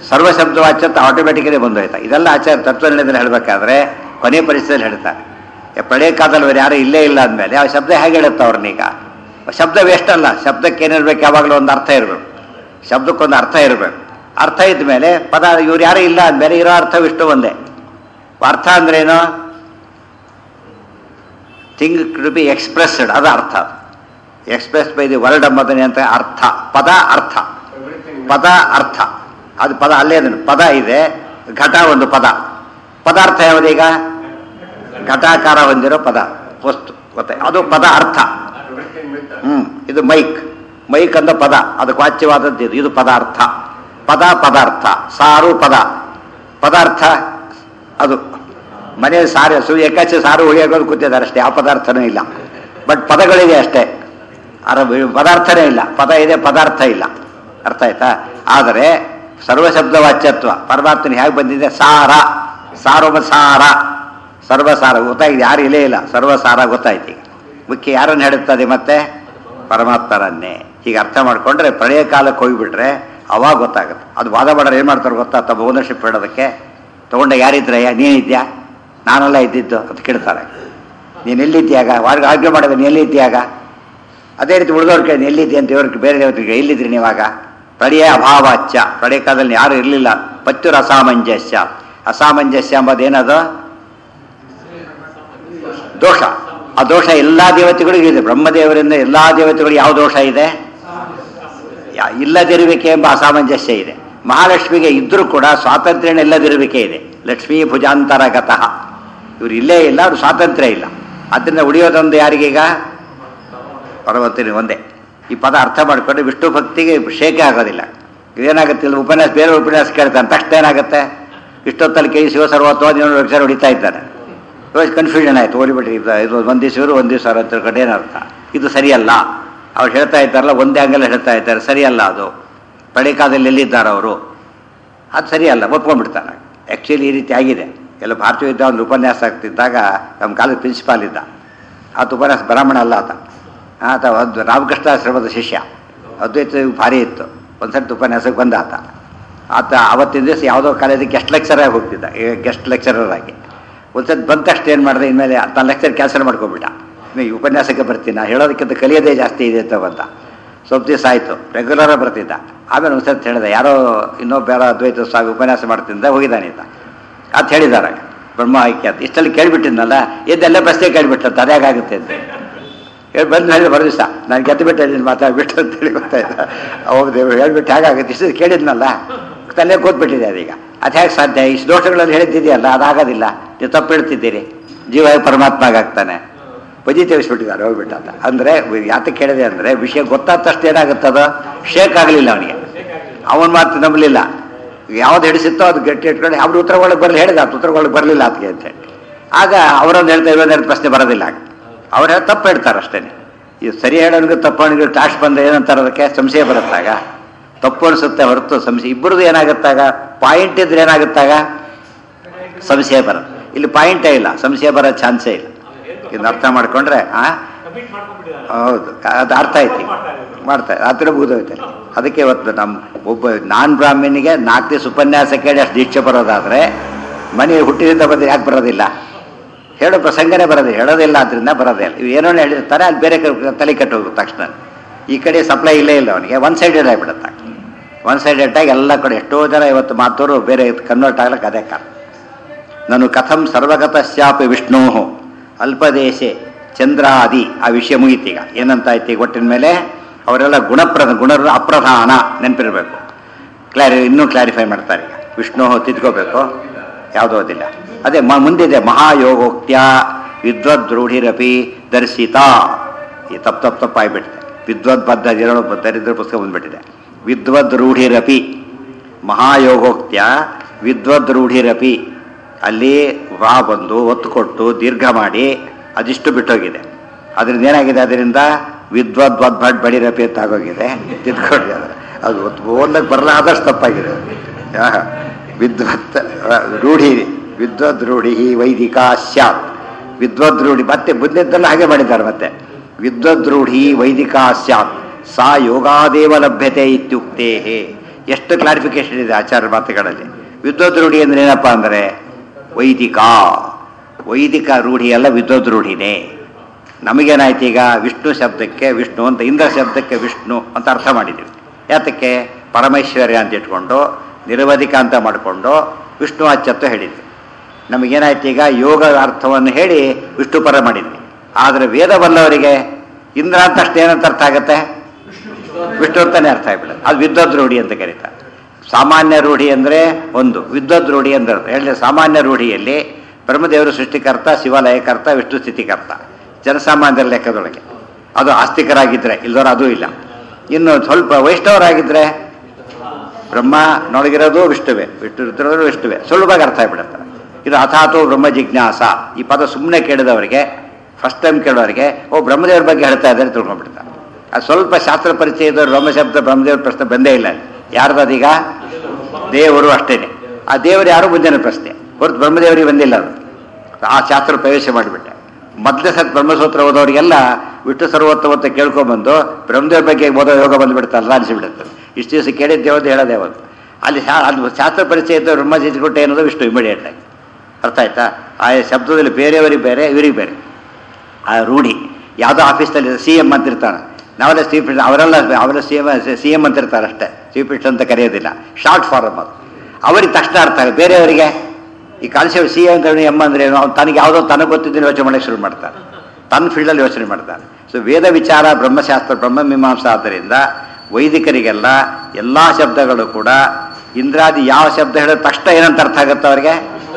ಸರ್ವಶಬ್ದ ವಾಚ್ಯತ ಆಟೋಮೆಟಿಕಲಿ ಬಂದೋಯ್ತಾ ಇದೆಲ್ಲ ಆಚಾರ ತತ್ವನಿರ್ಣಯದಲ್ಲಿ ಹೇಳಬೇಕಾದ್ರೆ ಕೊನೆ ಪರಿಸ್ಥಿತಿಯಲ್ಲಿ ಹೇಳ್ತಾರೆ ಪ್ರಳಯ ಕಾಲದಲ್ಲಿ ಅವ್ರು ಯಾರು ಇಲ್ಲೇ ಇಲ್ಲ ಅಂದಮೇಲೆ ಆ ಶಬ್ದ ಹೇಗೆ ಹೇಳುತ್ತೆ ಅವ್ರನ್ನೀಗ ಶಬ್ದ ವೇಸ್ಟ್ ಅಲ್ಲ ಶಬ್ದಕ್ಕೆ ಏನಿರ್ಬೇಕು ಯಾವಾಗಲೂ ಒಂದು ಅರ್ಥ ಇರಬೇಕು ಶಬ್ದಕ್ಕೊಂದು ಅರ್ಥ ಇರಬೇಕು ಅರ್ಥ ಇದ್ದ ಮೇಲೆ ಪದ ಇವ್ರು ಯಾರು ಇಲ್ಲ ಅಂದಮೇಲೆ ಇರೋ ಅರ್ಥವಿಷ್ಟು ಒಂದೇ ಅರ್ಥ ಅಂದ್ರೇನು ಥಿಂಗ್ ಟು ಬಿ ಎಕ್ಸ್ಪ್ರೆಸ್ಡ್ ಅದು ಅರ್ಥ ಎಕ್ಸ್ಪ್ರೆಸ್ ಬೈ ದಿ ವರ್ಲ್ಡ್ ಎಂಬುದನ್ನೇ ಅಂತ ಅರ್ಥ ಪದ ಅರ್ಥ Everything ಪದ ಅರ್ಥ ಅದು ಪದ ಅಲ್ಲೇ ಅದನ್ನು ಪದ ಇದೆ ಘಟ ಒಂದು ಪದ ಪದಾರ್ಥ ಯಾವುದೀಗ ಘಟಾಕಾರ ಹೊಂದಿರೋ ಪದ ವಸ್ತು ಗೊತ್ತೆ ಅದು ಪದ ಅರ್ಥ everything with that. ಹ್ಮ್ ಇದು ಮೈಕ್ ಮೈಕ್ ಅಂದ ಪದ ಅದಕ್ಕೆ ವಾಚ್ಯವಾದದ್ದು ಇದು ಇದು ಪದಾರ್ಥ ಪದ ಪದಾರ್ಥ ಸಾರು ಪದ ಪದಾರ್ಥ ಅದು ಮನೆಯಲ್ಲಿ ಸಾರು ಸು ಏಕಾಚೆ ಸಾರು ಉಳಿಯೋದು ಕೂತಿದ್ದಾರೆ ಅಷ್ಟೇ ಆ ಪದಾರ್ಥನೂ ಇಲ್ಲ ಬಟ್ ಪದಗಳಿದೆ ಅಷ್ಟೇ ಅರ ಪದಾರ್ಥನೇ ಇಲ್ಲ ಪದ ಇದೆ ಪದಾರ್ಥ ಇಲ್ಲ ಅರ್ಥ ಆಯ್ತಾ ಆದರೆ ಸರ್ವಶಬ್ದ ವಾಚ್ಯತ್ವ ಪರಮಾತ್ಮನ ಹೇಗೆ ಬಂದಿದೆ ಸಾರ ಸಾರ್ವ ಸಾರ ಸರ್ವಸಾರ ಗೊತ್ತಾಗಿದೆ ಯಾರು ಇಲ್ಲೇ ಇಲ್ಲ ಸರ್ವಸಾರ ಗೊತ್ತಾಯ್ತು ಈಗ ಮುಖ್ಯ ಯಾರನ್ನು ಹೇಳುತ್ತದೆ ಮತ್ತೆ ಪರಮಾತ್ಮರನ್ನೇ ಹೀಗೆ ಅರ್ಥ ಮಾಡ್ಕೊಂಡ್ರೆ ಪ್ರಳಯ ಕಾಲಕ್ಕೆ ಹೋಗಿಬಿಟ್ರೆ ಅವಾಗ ಗೊತ್ತಾಗುತ್ತೆ ಅದು ವಾದ ಮಾಡೋರು ಏನು ಮಾಡ್ತಾರೆ ಗೊತ್ತಾ ತಮ್ಮ ಓನರ್ಶಿಪ್ ಹೇಳೋದಕ್ಕೆ ತೊಗೊಂಡ ಯಾರಿದ್ರಯ್ಯ ನೀನಿದ್ಯಾ ನಾನೆಲ್ಲ ಇದ್ದಿದ್ದು ಅಂತ ಕೇಳ್ತಾರೆ ನೀನು ಎಲ್ಲಿದ್ಯಾಗ ವಾರ್ಗೆ ಆರ್ಗ್ಯ ಮಾಡಿದ್ರೆ ನೀನು ಎಲ್ಲಿದ್ಯಾಗ ಅದೇ ರೀತಿ ಉಳಿದವ್ರ ಕೈ ಎಲ್ಲಿದ್ದೆ ಅಂತ ಇವ್ರಿಗೆ ಬೇರೆ ದೇವತೆಗೆ ಎಲ್ಲಿದ್ರಿ ನೀವಾಗ ಪ್ರಳಯ ಅಭಾವಾಚ್ಯ ಪ್ರಳಯ ಕಾಲದಲ್ಲಿ ಯಾರು ಇರಲಿಲ್ಲ ಪತ್ಯುರ ಅಸಾಮಂಜಸ್ಯ ಅಸಾಮಂಜಸ್ಯ ಎಂಬುದೇನದು ದೋಷ ಆ ದೋಷ ಎಲ್ಲ ದೇವತೆಗಳಿಗೂ ಇದೆ ಬ್ರಹ್ಮದೇವರಿಂದ ಎಲ್ಲ ದೇವತೆಗಳಿಗೆ ಯಾವ ದೋಷ ಇದೆ ಯಾ- ಇಲ್ಲದಿರುವಿಕೆ ಎಂಬ ಅಸಾಮಂಜಸ್ಯ ಇದೆ ಮಹಾಲಕ್ಷ್ಮಿಗೆ ಇದ್ರೂ ಕೂಡ ಸ್ವಾತಂತ್ರ್ಯ ಇಲ್ಲದಿರುವಿಕೆ ಇದೆ ಲಕ್ಷ್ಮೀ ಭುಜಾಂತರಗತಃ ಇವ್ರು ಇಲ್ಲೇ ಇಲ್ಲ ಅವ್ರು ಸ್ವಾತಂತ್ರ್ಯ ಇಲ್ಲ ಅದರಿಂದ ಉಳಿಯೋದೊಂದು ಯಾರಿಗೀಗ ಪರವತ್ತಿನ ಒಂದೇ ಈ ಪದ ಅರ್ಥ ಮಾಡಿಕೊಂಡು ವಿಷ್ಣು ಭಕ್ತಿಗೆ ಶೇಕೆ ಆಗೋದಿಲ್ಲ ಇದೇನಾಗುತ್ತೆ ಇಲ್ಲಿ ಉಪನ್ಯಾಸ ಬೇರೆ ಉಪನ್ಯಾಸ ಕೇಳ್ತಾನೆ ತಕ್ಷಣ ಏನಾಗುತ್ತೆ ಇಷ್ಟೊತ್ತಲ್ಲಿ ಕೈ ಶಿವ ಸರ್ವತ್ವ ಇನ್ನೊಂದು ಅಕ್ಷರ ಹೊಡಿತಾ ಇದ್ದಾನೆ ಇವಾಗ ಕನ್ಫ್ಯೂಷನ್ ಆಯ್ತು ಓಡಿಬಿಟ್ರಿ ಇದು ಇದು ಒಂದು ದಿವಸ ಇವರು ಒಂದು ದಿವಸ ಅವ್ರು ಅಂತ ತಿಳ್ಕೊಂಡು ಏನರ್ಥ ಇದು ಸರಿಯಲ್ಲ ಅವ್ರು ಹೇಳ್ತಾ ಇದ್ದಾರಲ್ಲ ಒಂದೇ ಅಂಗಲ್ ಹೇಳ್ತಾ ಇದ್ದಾರೆ ಸರಿಯಲ್ಲ ಅದು ಪಡಿಕಾದಲ್ಲಿ ಎಲ್ಲಿದ್ದಾರೆ ಅವರು ಅದು ಸರಿಯಲ್ಲ ಒಪ್ಕೊಂಡ್ಬಿಡ್ತಾನೆ ಆ್ಯಕ್ಚುಲಿ ಈ ರೀತಿ ಆಗಿದೆ ಎಲ್ಲ ಭಾರತೀಯ ವಿದ್ಯಾ ಒಂದು ಉಪನ್ಯಾಸ ಆಗ್ತಿದ್ದಾಗ ನಮ್ಮ ಕಾಲೇಜ್ ಪ್ರಿನ್ಸಿಪಾಲ್ ಇದ್ದ ಆತ ಉಪನ್ಯಾಸ ಬ್ರಾಹ್ಮಣ ಅಲ್ಲ ಆತ ಆತ ಒಂದು ರಾಮಕೃಷ್ಣಾಶ್ರಮದ ಶಿಷ್ಯ ಅದ್ವೈತ ಭಾರಿ ಇತ್ತು ಒಂದು ಸರ್ತಿ ಉಪನ್ಯಾಸಕ್ಕೆ ಬಂದ ಆತ ಆತ ಅವತ್ತಿನ ದಿವಸ ಯಾವುದೋ ಕಾಲೇಜಿಗೆ ಗೆಸ್ಟ್ ಲೆಕ್ಚರ್ ಆಗಿ ಹೋಗ್ತಿದ್ದ ಗೆಸ್ಟ್ ಲೆಕ್ಚರರ್ ಆಗಿ ಒಂದ್ಸತಿ ಬಂದ ತಕ್ಷಣ ಏನು ಮಾಡಿದೆ ಇನ್ಮೇಲೆ ತನ್ನ ಲೆಕ್ಚರ್ ಕ್ಯಾನ್ಸಲ್ ಮಾಡ್ಕೊಂಡ್ಬಿಟ್ಟ ಇನ್ನು ಈ ಉಪನ್ಯಾಸಕ್ಕೆ ಬರ್ತೀನಿ ನಾ ಹೇಳೋದಕ್ಕಿಂತ ಕಲಿಯೋದೇ ಜಾಸ್ತಿ ಇದೆ ಅಂತ ಬಂದ ಸ್ವಲ್ಪ ದಿವಸ ಆಯಿತು ರೆಗ್ಯುಲರಾಗಿ ಬರ್ತಿದ್ದ ಆಮೇಲೆ ಒಂದ್ಸತಿ ಹೇಳಿದೆ ಯಾರೋ ಇನ್ನೊಬ್ಬ ಯಾರೋ ಅದ್ವೈತ ಸ್ವಾಮಿ ಉಪನ್ಯಾಸ ಮಾಡ್ತಿದ್ದ ಹೋಗಿದ್ದಾನೆ ಅಂತ ಅಂತ ಹೇಳಿದ್ದಾರೆ ಬ್ರಹ್ಮ ಐಕ್ಯ ಅಂತ ಇಷ್ಟಲ್ಲಿ ಕೇಳಿಬಿಟ್ಟಿದ್ನಲ್ಲ ಎದ್ದೆಲ್ಲ ಪ್ರಶ್ನೆ ಕೇಳಿಬಿಟ್ಟಂತ ಅದ್ಯಾಗುತ್ತೆ ಅಂತ ಹೇಳಿ ಬಂದು ಹೇಳಿ ಬರೋ ದಿವಸ ನಾನು ಗೆದ್ದು ಬಿಟ್ಟೆ ನೀನು ಮಾತಾಡ್ಬಿಟ್ಟು ಅಂತೇಳಿ ಗೊತ್ತಾಯ್ತಾ ಅವಾಗ ದೇವ್ರು ಹೇಳ್ಬಿಟ್ಟು ಹೇಗಾಗುತ್ತೆ ಇಷ್ಟು ಕೇಳಿದ್ನಲ್ಲ ತಲೆ ಕೂತ್ಬಿಟ್ಟಿದೆ ಅದೀಗ ಅದು ಹೇಗೆ ಸಾಧ್ಯ ಇಷ್ಟು ದೋಷಗಳಲ್ಲಿ ಹೇಳಿದ್ದಿದೆಯಲ್ಲ ಅದಾಗೋದಿಲ್ಲ ನೀವು ತಪ್ಪು ಹೇಳ್ತಿದ್ದೀರಿ ಜೀವ ಪರಮಾತ್ಮ ಆಗ್ತಾನೆ ಬಜಿ ತೆಗೆಸ್ಬಿಟ್ಟಿದ್ದಾರೆ ಹೋಗ್ಬಿಟ್ಟು ಅಂತ ಅಂದರೆ ಯಾತಕ್ಕೆ ಕೇಳಿದೆ ಅಂದರೆ ವಿಷಯ ಗೊತ್ತಾದ ತಕ್ಷಣ ಏನಾಗುತ್ತದ ಶೇಕ್ ಆಗಲಿಲ್ಲ ಅವನಿಗೆ ಅವನ ಮಾತು ನಂಬಲಿಲ್ಲ ಯಾವ್ದು ಹಿಡಿಸಿತ್ತೋ ಅದು ಗಟ್ಟಿ ಇಟ್ಕೊಂಡು ಅವ್ರ ಉತ್ತರಗಳಿಗೆ ಬರಲಿ ಹೇಳಿದ ಅದು ಉತ್ತರಗಳಿಗೆ ಬರಲಿಲ್ಲ ಅದಕ್ಕೆ ಅಂತೇಳಿ ಆಗ ಅವರೊಂದು ಹೇಳ್ತಾ ಇವೊಂದು ಪ್ರಶ್ನೆ ಬರೋದಿಲ್ಲ ಆಗ ಅವ್ರು ಹೇಳಿ ತಪ್ಪು ಹೇಳ್ತಾರೆ ಅಷ್ಟೇ ಈ ಸರಿ ಹೇಳೋನಿಗೆ ತಪ್ಪು ಅವನಿಗೆ ಟಾಶ್ ಬಂದ ಏನಂತಾರೆ ಅದಕ್ಕೆ ಸಂಶಯ ಬರುತ್ತಾಗ ತಪ್ಪು ಅನಿಸುತ್ತೆ ಹೊರತು ಸಂಶಯ ಇಬ್ಬರದು ಏನಾಗುತ್ತಾಗ ಪಾಯಿಂಟ್ ಇದ್ರೆ ಏನಾಗುತ್ತಾಗ ಸಂಶಯ ಬರುತ್ತೆ ಇಲ್ಲಿ ಪಾಯಿಂಟೇ ಇಲ್ಲ ಸಂಶಯ ಬರೋ ಚಾನ್ಸೇ ಇಲ್ಲ ಇದನ್ನ ಅರ್ಥ ಮಾಡ್ಕೊಂಡ್ರೆ ಆ ಕಮಿಟ್ ಮಾಡ್ಕೊಂಡ್ಬಿಟ್ಟಿದ್ದಾರೆ ಹೌದು ಅದು ಅರ್ಥ ಆಯ್ತು ಈಗ. ಮಾಡ್ತಾರೆ ರಾತ್ರಿ ಮುಗಿದೋಯ್ತು ಅದಕ್ಕೆ ಇವತ್ತು ನಮ್ಮ ಒಬ್ಬ ನಾನ್ ಬ್ರಾಹ್ಮಣಿಗೆ ನಾಲ್ಕು ದಿವಸ ಉಪನ್ಯಾಸ ಕೇಳಿ ಅಷ್ಟು ದೀಕ್ಷೆ ಬರೋದಾದ್ರೆ ಮನೆ ಹುಟ್ಟಿನಿಂದ ಬಂದು ಯಾಕೆ ಬರೋದಿಲ್ಲ ಹೇಳೋ ಪ್ರಸಂಗನೇ ಬರೋದಿಲ್ಲ ಹೇಳೋದಿಲ್ಲ ಅದರಿಂದ ಬರೋದೇ ಇಲ್ಲ ಇವು ಏನೋ ಹೇಳಿರ್ತಾರೆ ಅಲ್ಲಿ ಬೇರೆ ಕಡೆ ತಲೆ ಕೆಟ್ಟು ಹೋಗುತ್ತೆ ತಕ್ಷಣ ಈ ಕಡೆ ಸಪ್ಲೈ ಇಲ್ಲೇ ಇಲ್ಲ ಅವನಿಗೆ ಒನ್ ಸೈಡೆಡ್ ಆಗಿಬಿಡುತ್ತೆ ಒನ್ ಸೈಡೆಡ್ ಆಗಿ ಎಲ್ಲ ಕಡೆ ಎಷ್ಟೋ ಜನ ಇವತ್ತು ಮಾತೋರು ಬೇರೆ ಕನ್ವರ್ಟ್ ಆಗ್ಲಿಕ್ಕೆ ಅದೇ ಕಾರಣ ನಾನು ಕಥಂ ಸರ್ವಗತಶ್ಯಾಪಿ ವಿಷ್ಣು ಅಲ್ಪದೇಶೆ ಚಂದ್ರಾದಿ ಆ ವಿಷಯ ಮುಗೀತೀಗ ಏನಂತಾಯ್ತು ಈಗ ಒಟ್ಟಿನ ಮೇಲೆ ಅವರೆಲ್ಲ ಗುಣಪ್ರದ ಗುಣರು ಅಪ್ರಧಾನ ನೆನಪಿರಬೇಕು ಕ್ಲಾರಿ ಇನ್ನೂ ಕ್ಲಾರಿಫೈ ಮಾಡ್ತಾರೆ ಈಗ ವಿಷ್ಣು ತಿದ್ಕೋಬೇಕು ಯಾವುದೋ ಅದಿಲ್ಲ ಅದೇ ಮ ಮುಂದಿದೆ ಮಹಾಯೋಗೋಕ್ತ್ಯ ವಿದ್ವದ್ರೂಢಿರಪಿ ದರ್ಶಿತ ಈ ತಪ್ಪು ತಪ್ಪು ತಪ್ಪಾಗಿಬಿಟ್ಟಿದೆ ವಿದ್ವದ್ಬದ್ಧ ಎರಡು ದರಿದ್ರ ಪುಸ್ತಕ ಬಂದ್ಬಿಟ್ಟಿದೆ ವಿದ್ವದ್ರೂಢಿರಪಿ ಮಹಾಯೋಗೋಕ್ತ್ಯ ವಿದ್ವದ್ರೂಢಿರಪಿ ಅಲ್ಲಿ ವಾ ಬಂದು ಒತ್ತು ಕೊಟ್ಟು ದೀರ್ಘ ಮಾಡಿ ಅದಿಷ್ಟು ಬಿಟ್ಟೋಗಿದೆ ಅದರಿಂದ ಏನಾಗಿದೆ ಅದರಿಂದ ವಿದ್ವದ್ವದ್ಭಟ್ ಬಡಿರಪಿ ಅಂತ ಆಗೋಗಿದೆ ತಿದ್ಕೊಂಡು ಅದು ಅದು ಒತ್ತು ಓದಕ್ಕೆ ಬರಲ್ಲ ಆದಷ್ಟು ತಪ್ಪಾಗಿದೆ ಆಹ. ವಿದ್ವತ್ ಆ, ರೂಢಿ ವಿದ್ವದ್ ರೂಢಿ ವೈದಿಕ ಸ್ಯಾತ್ ವಿದ್ವದ್ ರೂಢಿ ಮತ್ತೆ ಮುಂದಿದ್ದೆಲ್ಲ ಹಾಗೆ ಮಾಡಿದ್ದಾರೆ ಮತ್ತೆ ವಿದ್ವದ್ ರೂಢಿ ವೈದಿಕ ಸ್ಯಾತ್ ಸಾ ಯೋಗಾದೇವ ಲಭ್ಯತೆ ಇತ್ಯುಕ್ತೇ ಎಷ್ಟು ಕ್ಲಾರಿಫಿಕೇಶನ್ ಇದೆ ಆಚಾರ ಮಾತುಗಳಲ್ಲಿ ವಿದ್ವದ್ ರೂಢಿ ಅಂದ್ರೆ ಏನಪ್ಪಾ ಅಂದರೆ ವೈದಿಕ ವೈದಿಕ ರೂಢಿ ಅಲ್ಲ ವಿದ್ವದ್ ರೂಢಿನೇ ನಮಗೇನಾಯ್ತು ಈಗ ವಿಷ್ಣು ಶಬ್ದಕ್ಕೆ ವಿಷ್ಣು ಅಂತ ಇಂದ್ರ ಶಬ್ದಕ್ಕೆ ವಿಷ್ಣು ಅಂತ ಅರ್ಥ ಮಾಡಿದ್ದೀವಿ ಯಾತಕ್ಕೆ ಪರಮೇಶ್ವರ್ಯ ಅಂತ ಇಟ್ಕೊಂಡು ನಿರವಧಿಕ ಅಂತ ಮಾಡಿಕೊಂಡು ವಿಷ್ಣು ಅಚ್ಚತ್ತು ಹೇಳಿದ್ವಿ ನಮಗೇನಾಯ್ತು ಈಗ ಯೋಗ ಅರ್ಥವನ್ನು ಹೇಳಿ ವಿಷ್ಣು ಪರ ಮಾಡಿದ್ವಿ ಆದರೆ ವೇದ ಬಲ್ಲವರಿಗೆ ಇಂದ್ರ ಅಂತ ಅಷ್ಟು ಏನಂತ ಅರ್ಥ ಆಗುತ್ತೆ ವಿಷ್ಣು ಅಂತಾನೆ ಅರ್ಥ ಆಗ್ಬಿಡುತ್ತೆ ಅದು ವಿದ್ವದ್ ರೂಢಿ ಅಂತ ಕರೀತಾರೆ ಸಾಮಾನ್ಯ ರೂಢಿ ಅಂದರೆ ಒಂದು ವಿದ್ವದ್ ರೂಢಿ ಅಂದ್ರೆ ಹೇಳಿದ್ರೆ ಸಾಮಾನ್ಯ ರೂಢಿಯಲ್ಲಿ ಬ್ರಹ್ಮದೇವರು ಸೃಷ್ಟಿಕರ್ತ ಶಿವಾಲಯಕರ್ತ ವಿಷ್ಣು ಸ್ಥಿತಿಕರ್ತ ಜನಸಾಮಾನ್ಯರ ಲೆಕ್ಕದೊಳಗೆ ಅದು ಆಸ್ತಿಕರಾಗಿದ್ದರೆ ಇಲ್ದವ್ರು ಅದೂ ಇಲ್ಲ ಇನ್ನು ಸ್ವಲ್ಪ ವೈಷ್ಣವರಾಗಿದ್ದರೆ ಬ್ರಹ್ಮನೊಳಗಿರೋದು ವಿಷ್ಣುವೆ ವಿಷ್ಣು ಇರೋದು ವಿಷ್ಣುವೆ ಸುಲಭವಾಗಿ ಅರ್ಥ ಆಗ್ಬಿಡುತ್ತೆ ಇದು ಅಥಾತು ಬ್ರಹ್ಮ ಜಿಜ್ಞಾಸ ಈ ಪದ ಸುಮ್ಮನೆ ಕೇಳಿದವರಿಗೆ ಫಸ್ಟ್ ಟೈಮ್ ಕೇಳೋರಿಗೆ ಓ ಬ್ರಹ್ಮದೇವ್ರ ಬಗ್ಗೆ ಹೇಳ್ತಾ ಇದ್ದಾರೆ ತಿಳ್ಕೊಂಡ್ಬಿಡ್ತಾರೆ ಅದು ಸ್ವಲ್ಪ ಶಾಸ್ತ್ರ ಪರಿಚಯ ಇದ್ದವ್ರು ಬ್ರಹ್ಮಶಬ್ದ ಬ್ರಹ್ಮದೇವ್ರ ಪ್ರಶ್ನೆ ಬಂದೇ ಇಲ್ಲ ಅಲ್ಲಿ ಯಾರ್ದದೀಗ ದೇವರು ಅಷ್ಟೇನೆ ಆ ದೇವರು ಯಾರು ಮುಂದಿನ ಪ್ರಶ್ನೆ ಹೊರತು ಬ್ರಹ್ಮದೇವರಿಗೆ ಬಂದಿಲ್ಲ ಅದು ಆ ಶಾಸ್ತ್ರ ಪ್ರವೇಶ ಮಾಡಿಬಿಟ್ಟೆ ಮೊದಲೇ ಸತ್ ಬ್ರಹ್ಮಸೂತ್ರ ಓದೋರಿಗೆಲ್ಲ ವಿಷ್ಣು ಸರ್ವೋತ್ತಮತ್ತ ಕೇಳ್ಕೊಂಬಂದು ಬ್ರಹ್ಮದೇವ್ರ ಬಗ್ಗೆ ಓದೋ ಯೋಗ ಬಂದುಬಿಡುತ್ತಲ್ಲ ಅನಿಸಿಬಿಡುತ್ತೆ ಇಷ್ಟು ದಿವಸ ಕೇಳಿದ್ದೇವದು ಹೇಳೋದೇ ಒಂದು ಅಲ್ಲಿ ಶಾ ಅದು ಶಾಸ್ತ್ರ ಪರಿಚಯ ಇದ್ದ ಬ್ರಹ್ಮ ಚಿತ್ರಗುಟ್ಟೆ ಅನ್ನೋದು ವಿಷ್ಣು ಇಮಿಡಿಯೇಟ್ ಆಗಿ ಅರ್ಥ ಆಯ್ತಾ ಆ ಶಬ್ದದಲ್ಲಿ ಬೇರೆಯವರಿಗೆ ಬೇರೆ ಇವರಿಗೆ ಬೇರೆ ಆ ರೂಢಿ ಯಾವುದೋ ಆಫೀಸ್ನಲ್ಲಿ ಸಿ ಎಮ್ ಅಂತಿರ್ತಾನೆ ನಾವೆಲ್ಲ ಸಿ ಪಿ ಅವರೆಲ್ಲ ಅವರೆಲ್ಲ ಸಿ ಎಮ್ ಸಿ ಎಮ್ ಅಂತಿರ್ತಾರೆ ಅಷ್ಟೇ ಸಿ ಪಿ ಅಂತ ಕರೆಯೋದಿಲ್ಲ ಶಾರ್ಟ್ ಫಾರಮ್ ಅದು ಅವರಿಗೆ ತಕ್ಷಣ ಅರ್ಥ ಆಗುತ್ತೆ ಬೇರೆಯವರಿಗೆ ಈ ಕಾನ್ಸೆಪ್ಟ್ ಸಿ ಎಂ ಕಡೆ ಎಮ್ ಅಂದ್ರೆ ಏನು ಅವ್ನು ತನಗೆ ಯಾವುದೋ ತನಗೆ ಗೊತ್ತಿದ್ದು ಯೋಚನೆ ಮಾಡಕ್ಕೆ ಶುರು ಮಾಡ್ತಾನೆ ತನ್ನ ಫೀಲ್ಡಲ್ಲಿ ಯೋಚನೆ ಮಾಡ್ತಾನೆ ಸೊ ವೇದ ವಿಚಾರ ಬ್ರಹ್ಮಶಾಸ್ತ್ರ ಬ್ರಹ್ಮಮೀಮಾಂಸ ಆದ್ದರಿಂದ ವೈದಿಕರಿಗೆಲ್ಲ ಎಲ್ಲ ಶಬ್ದಗಳು ಕೂಡ ಇಂದ್ರಾದಿ ಯಾವ ಶಬ್ದ ಹೇಳಿದ ತಕ್ಷಣ ಏನಂತ ಅರ್ಥ ಆಗುತ್ತೆ ಅವರಿಗೆ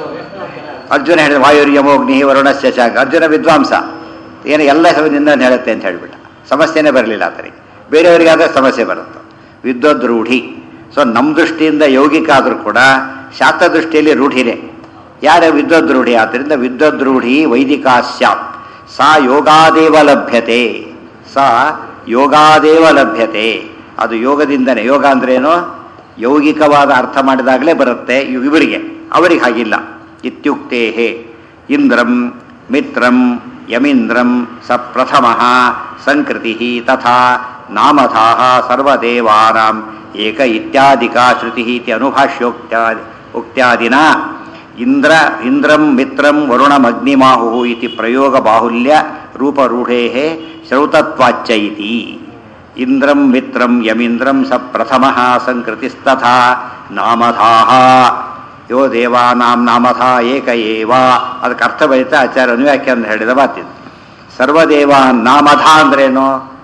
ಅರ್ಜುನ ಹೇಳಿದ ವಾಯುರ್ಯಮೋಗ್ನಿ ವರುಣಸ್ಯ ಶಾಖ ಅರ್ಜುನ ವಿದ್ವಾಂಸ ಏನು ಎಲ್ಲ ನಿಂದ ಹೇಳುತ್ತೆ ಅಂತ ಹೇಳಿಬಿಟ್ಟ ಸಮಸ್ಯೆನೇ ಬರಲಿಲ್ಲ ಆತರಿಗೆ ಬೇರೆಯವರಿಗಾದ್ರೆ ಸಮಸ್ಯೆ ಬರುತ್ತೆ ವಿದ್ವದ್ ರೂಢಿ ಸೊ ನಮ್ಮ ದೃಷ್ಟಿಯಿಂದ ಯೌಗಿಕ ಆದರೂ ಕೂಡ ಶಾಸ್ತ್ರ ದೃಷ್ಟಿಯಲ್ಲಿ ರೂಢಿನೇ ಯಾರ ವಿದ್ವದ್ ರೂಢಿ ಆದ್ದರಿಂದ ವಿದ್ವದ್ ರೂಢಿ ವೈದಿಕಾ ಸ್ಯಾತ್ ಸಾ ಯೋಗಾದೇವ ಲಭ್ಯತೆ ಸಾ ಯೋಗಾದೇವ ಲಭ್ಯತೆ ಅದು ಯೋಗದಿಂದನೇ ಯೋಗ ಅಂದ್ರೇನು ಯೌಗಿಕವಾದ ಅರ್ಥ ಮಾಡಿದಾಗಲೇ ಬರುತ್ತೆ ಇವ್- ಇವರಿಗೆ ಅವರಿಗೆ ಹಾಗಿಲ್ಲ ಇತ್ಯುಕ್ತೇ ಇಂದ್ರಂ ಮಿತ್ರಂ ಯಮೀಂದ್ರಂ ಸ ಪ್ರಥಮ ಸಂಕೃತಿ ತಥಾ ನಾಮಧಾ ಸರ್ವದೇವಾನಾಂ ಏಕ ಇತ್ಯಾದಿಕಾ ಶ್ರುತಿ ಇತಿ ಅನುಭಾಷ್ಯೋಕ್ತ್ಯಾದಿ ಉಕ್ತ್ಯಾದಿನ ಇಂದ್ರ ಇಂದ್ರಂ ಮಿತ್ರಂ ವರುಣಮಗ್ನಿಮಾಹು ಇತಿ ಪ್ರಯೋಗ ಬಾಹುಲ್ಯ ರೂಪರೂಢೇ ಶ್ರೌತತ್ವಾಚ್ಚ ಇತಿ ಇಂದ್ರಂ ಮಿತ್ರಂ ಯಮೀಂದ್ರಂ ಸ ಪ್ರಥಮ ಸಂಕೃತಿಸ್ತಥಾ ನಾಮಧಾಹ ಯೋ ದೇವಾನಾಂ ನಾಮಧ ಏಕ ಏವ ಅದಕ್ಕೆ ಅರ್ಥ ಬರೀತಾ ಆಚಾರ್ಯ ಅನುವ್ಯಾಖ್ಯಾನ ಹೇಳಿದ ಮಾತಿದ್ದು ಸರ್ವದೇವ ನಾಮಧ ಅಂದ್ರೇನು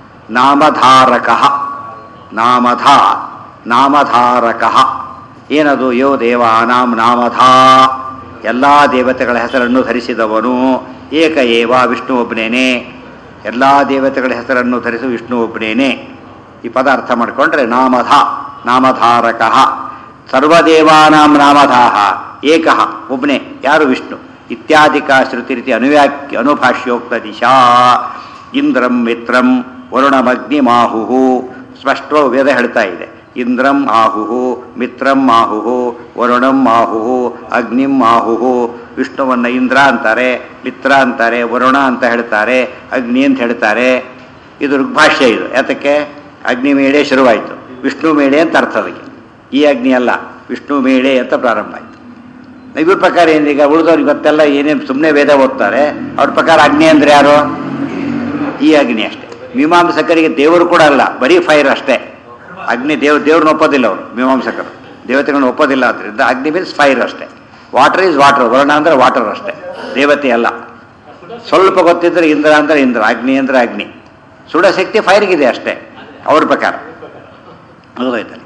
ನಾಮಧಾರಕ ನಾಮಧ ನಾಮಧಾರಕ ಏನದು ಯೋ ದೇವಾನಾಂ ನಾಮಧ ಎಲ್ಲ ದೇವತೆಗಳ ಹೆಸರನ್ನು ಧರಿಸಿದವನು ಏಕ ಏವ ವಿಷ್ಣು ಒಬ್ಬನೇನೆ ಎಲ್ಲ ದೇವತೆಗಳ ಹೆಸರನ್ನು ಧರಿಸುವ ವಿಷ್ಣು ಒಬ್ಬನೇನೆ ಈ ಪದ ಅರ್ಥ ಮಾಡಿಕೊಂಡ್ರೆ ನಾಮಧ ನಾಮಧಾರಕ ಸರ್ವದೇವಾನಾಂ ನಾಮಧಾಹ ಏಕಃ ಒಬ್ಬನೇ ಯಾರು ವಿಷ್ಣು ಇತ್ಯಾದಿಕ ಶ್ರುತಿ ರೀತಿ ಅನುವ್ಯಾಖ್ಯ ಅನುಭಾಷ್ಯೋಕ್ತ ದಿಶಾ ಇಂದ್ರಂ ಮಿತ್ರಂ ವರುಣಮಗ್ನಿಮಾಹು ಸ್ಪಷ್ಟವಾಗಿ ವೇದ ಹೇಳ್ತಾ ಇದೆ ಇಂದ್ರಂ ಆಹುಹು ಮಿತ್ರಂ ಆಹುಹು ವರುಣಂ ಆಹುಹು ಅಗ್ನಿಂ ಆಹುಹು ವಿಷ್ಣುವನ್ನ ಇಂದ್ರ ಅಂತಾರೆ ಮಿತ್ರ ಅಂತಾರೆ ವರುಣ ಅಂತ ಹೇಳ್ತಾರೆ ಅಗ್ನಿ ಅಂತ ಹೇಳ್ತಾರೆ ಇದು ಋಗ್ಭಾಷ್ಯ ಇದು ಯಾತಕ್ಕೆ ಅಗ್ನಿ ಮೇಳೆ ಶುರುವಾಯಿತು ವಿಷ್ಣು ಮೇಳೆ ಅಂತ ಅರ್ಥ ಅದಕ್ಕೆ ಈ ಅಗ್ನಿ ಅಲ್ಲ ವಿಷ್ಣು ಮೇಳೆ ಅಂತ ಪ್ರಾರಂಭ ಆಯಿತು ಇವ್ರ ಪ್ರಕಾರ ಏನೀಗ ಉಳಿದವ್ರು ಇವತ್ತೆಲ್ಲ ಏನೇನು ಸುಮ್ಮನೆ ವೇದ ಓದ್ತಾರೆ ಅವ್ರ ಪ್ರಕಾರ ಅಗ್ನಿ ಅಂದ್ರೆ ಯಾರು ಈ ಅಗ್ನಿ ಅಷ್ಟೇ ಮೀಮಾಂಸಕರಿಗೆ ದೇವರು ಕೂಡ ಅಲ್ಲ ಬರೀ ಫೈರ್ ಅಷ್ಟೇ ಅಗ್ನಿ ದೇವ್ ದೇವ್ರನ್ನ ಒಪ್ಪೋದಿಲ್ಲ ಅವರು ಮೀಮಾಂಸಕರು ದೇವತೆಗಳನ್ನ ಒಪ್ಪೋದಿಲ್ಲ ಅದರಿಂದ ಅಗ್ನಿ ಮೀನ್ಸ್ ಫೈರ್ ಅಷ್ಟೇ ವಾಟರ್ ಈಸ್ ವಾಟರ್ ವರ್ಣ ಅಂದ್ರೆ ವಾಟರ್ ಅಷ್ಟೇ ದೇವತೆ ಅಲ್ಲ ಸ್ವಲ್ಪ ಗೊತ್ತಿದ್ರೆ ಇಂದ್ರ ಅಂದ್ರೆ ಇಂದ್ರ ಅಗ್ನಿ ಅಂದ್ರೆ ಅಗ್ನಿ ಸುಡ ಶಕ್ತಿ ಫೈರ್ಗಿದೆ ಅಷ್ಟೇ ಅವ್ರ ಪ್ರಕಾರ ಹೌದಾಯ್ತಲ್ಲ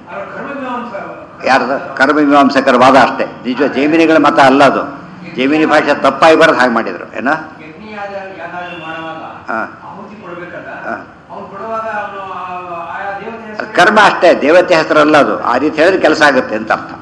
ಯಾರ್ದು ಕರ್ಮಮೀಮಾಂಸಕರ ವಾದ ಅಷ್ಟೇ ನಿಜ ಜೈಮಿನಿಗಳ ಮತ ಅಲ್ಲ ಅದು ಜೈಮಿನಿ ಭಾಷೆ ತಪ್ಪಾಗಿ ಬರೋದು ಹಾಗೆ ಮಾಡಿದ್ರು ಏನೋ ಯಜ್ಞಯಾಗ ಯಾವ್ದಾದ್ರು ಮಾಡುವಾಗ ಹಾ. ಆಹುತಿ ಕೊಡ್ಬೇಕಲ್ಲ ಹಾ. ಅವ್ನು ಕೊಡುವಾಗ ಅವನು ಆಯಾ ದೇವತೆ ಹೆಸರು ಕರ್ಮ ಅಷ್ಟೇ ದೇವತೆ ಹೆಸರಲ್ಲ ಅದು ಆ ರೀತಿ ಹೇಳಿದ್ರೆ ಕೆಲಸ ಆಗುತ್ತೆ ಅಂತ ಅರ್ಥ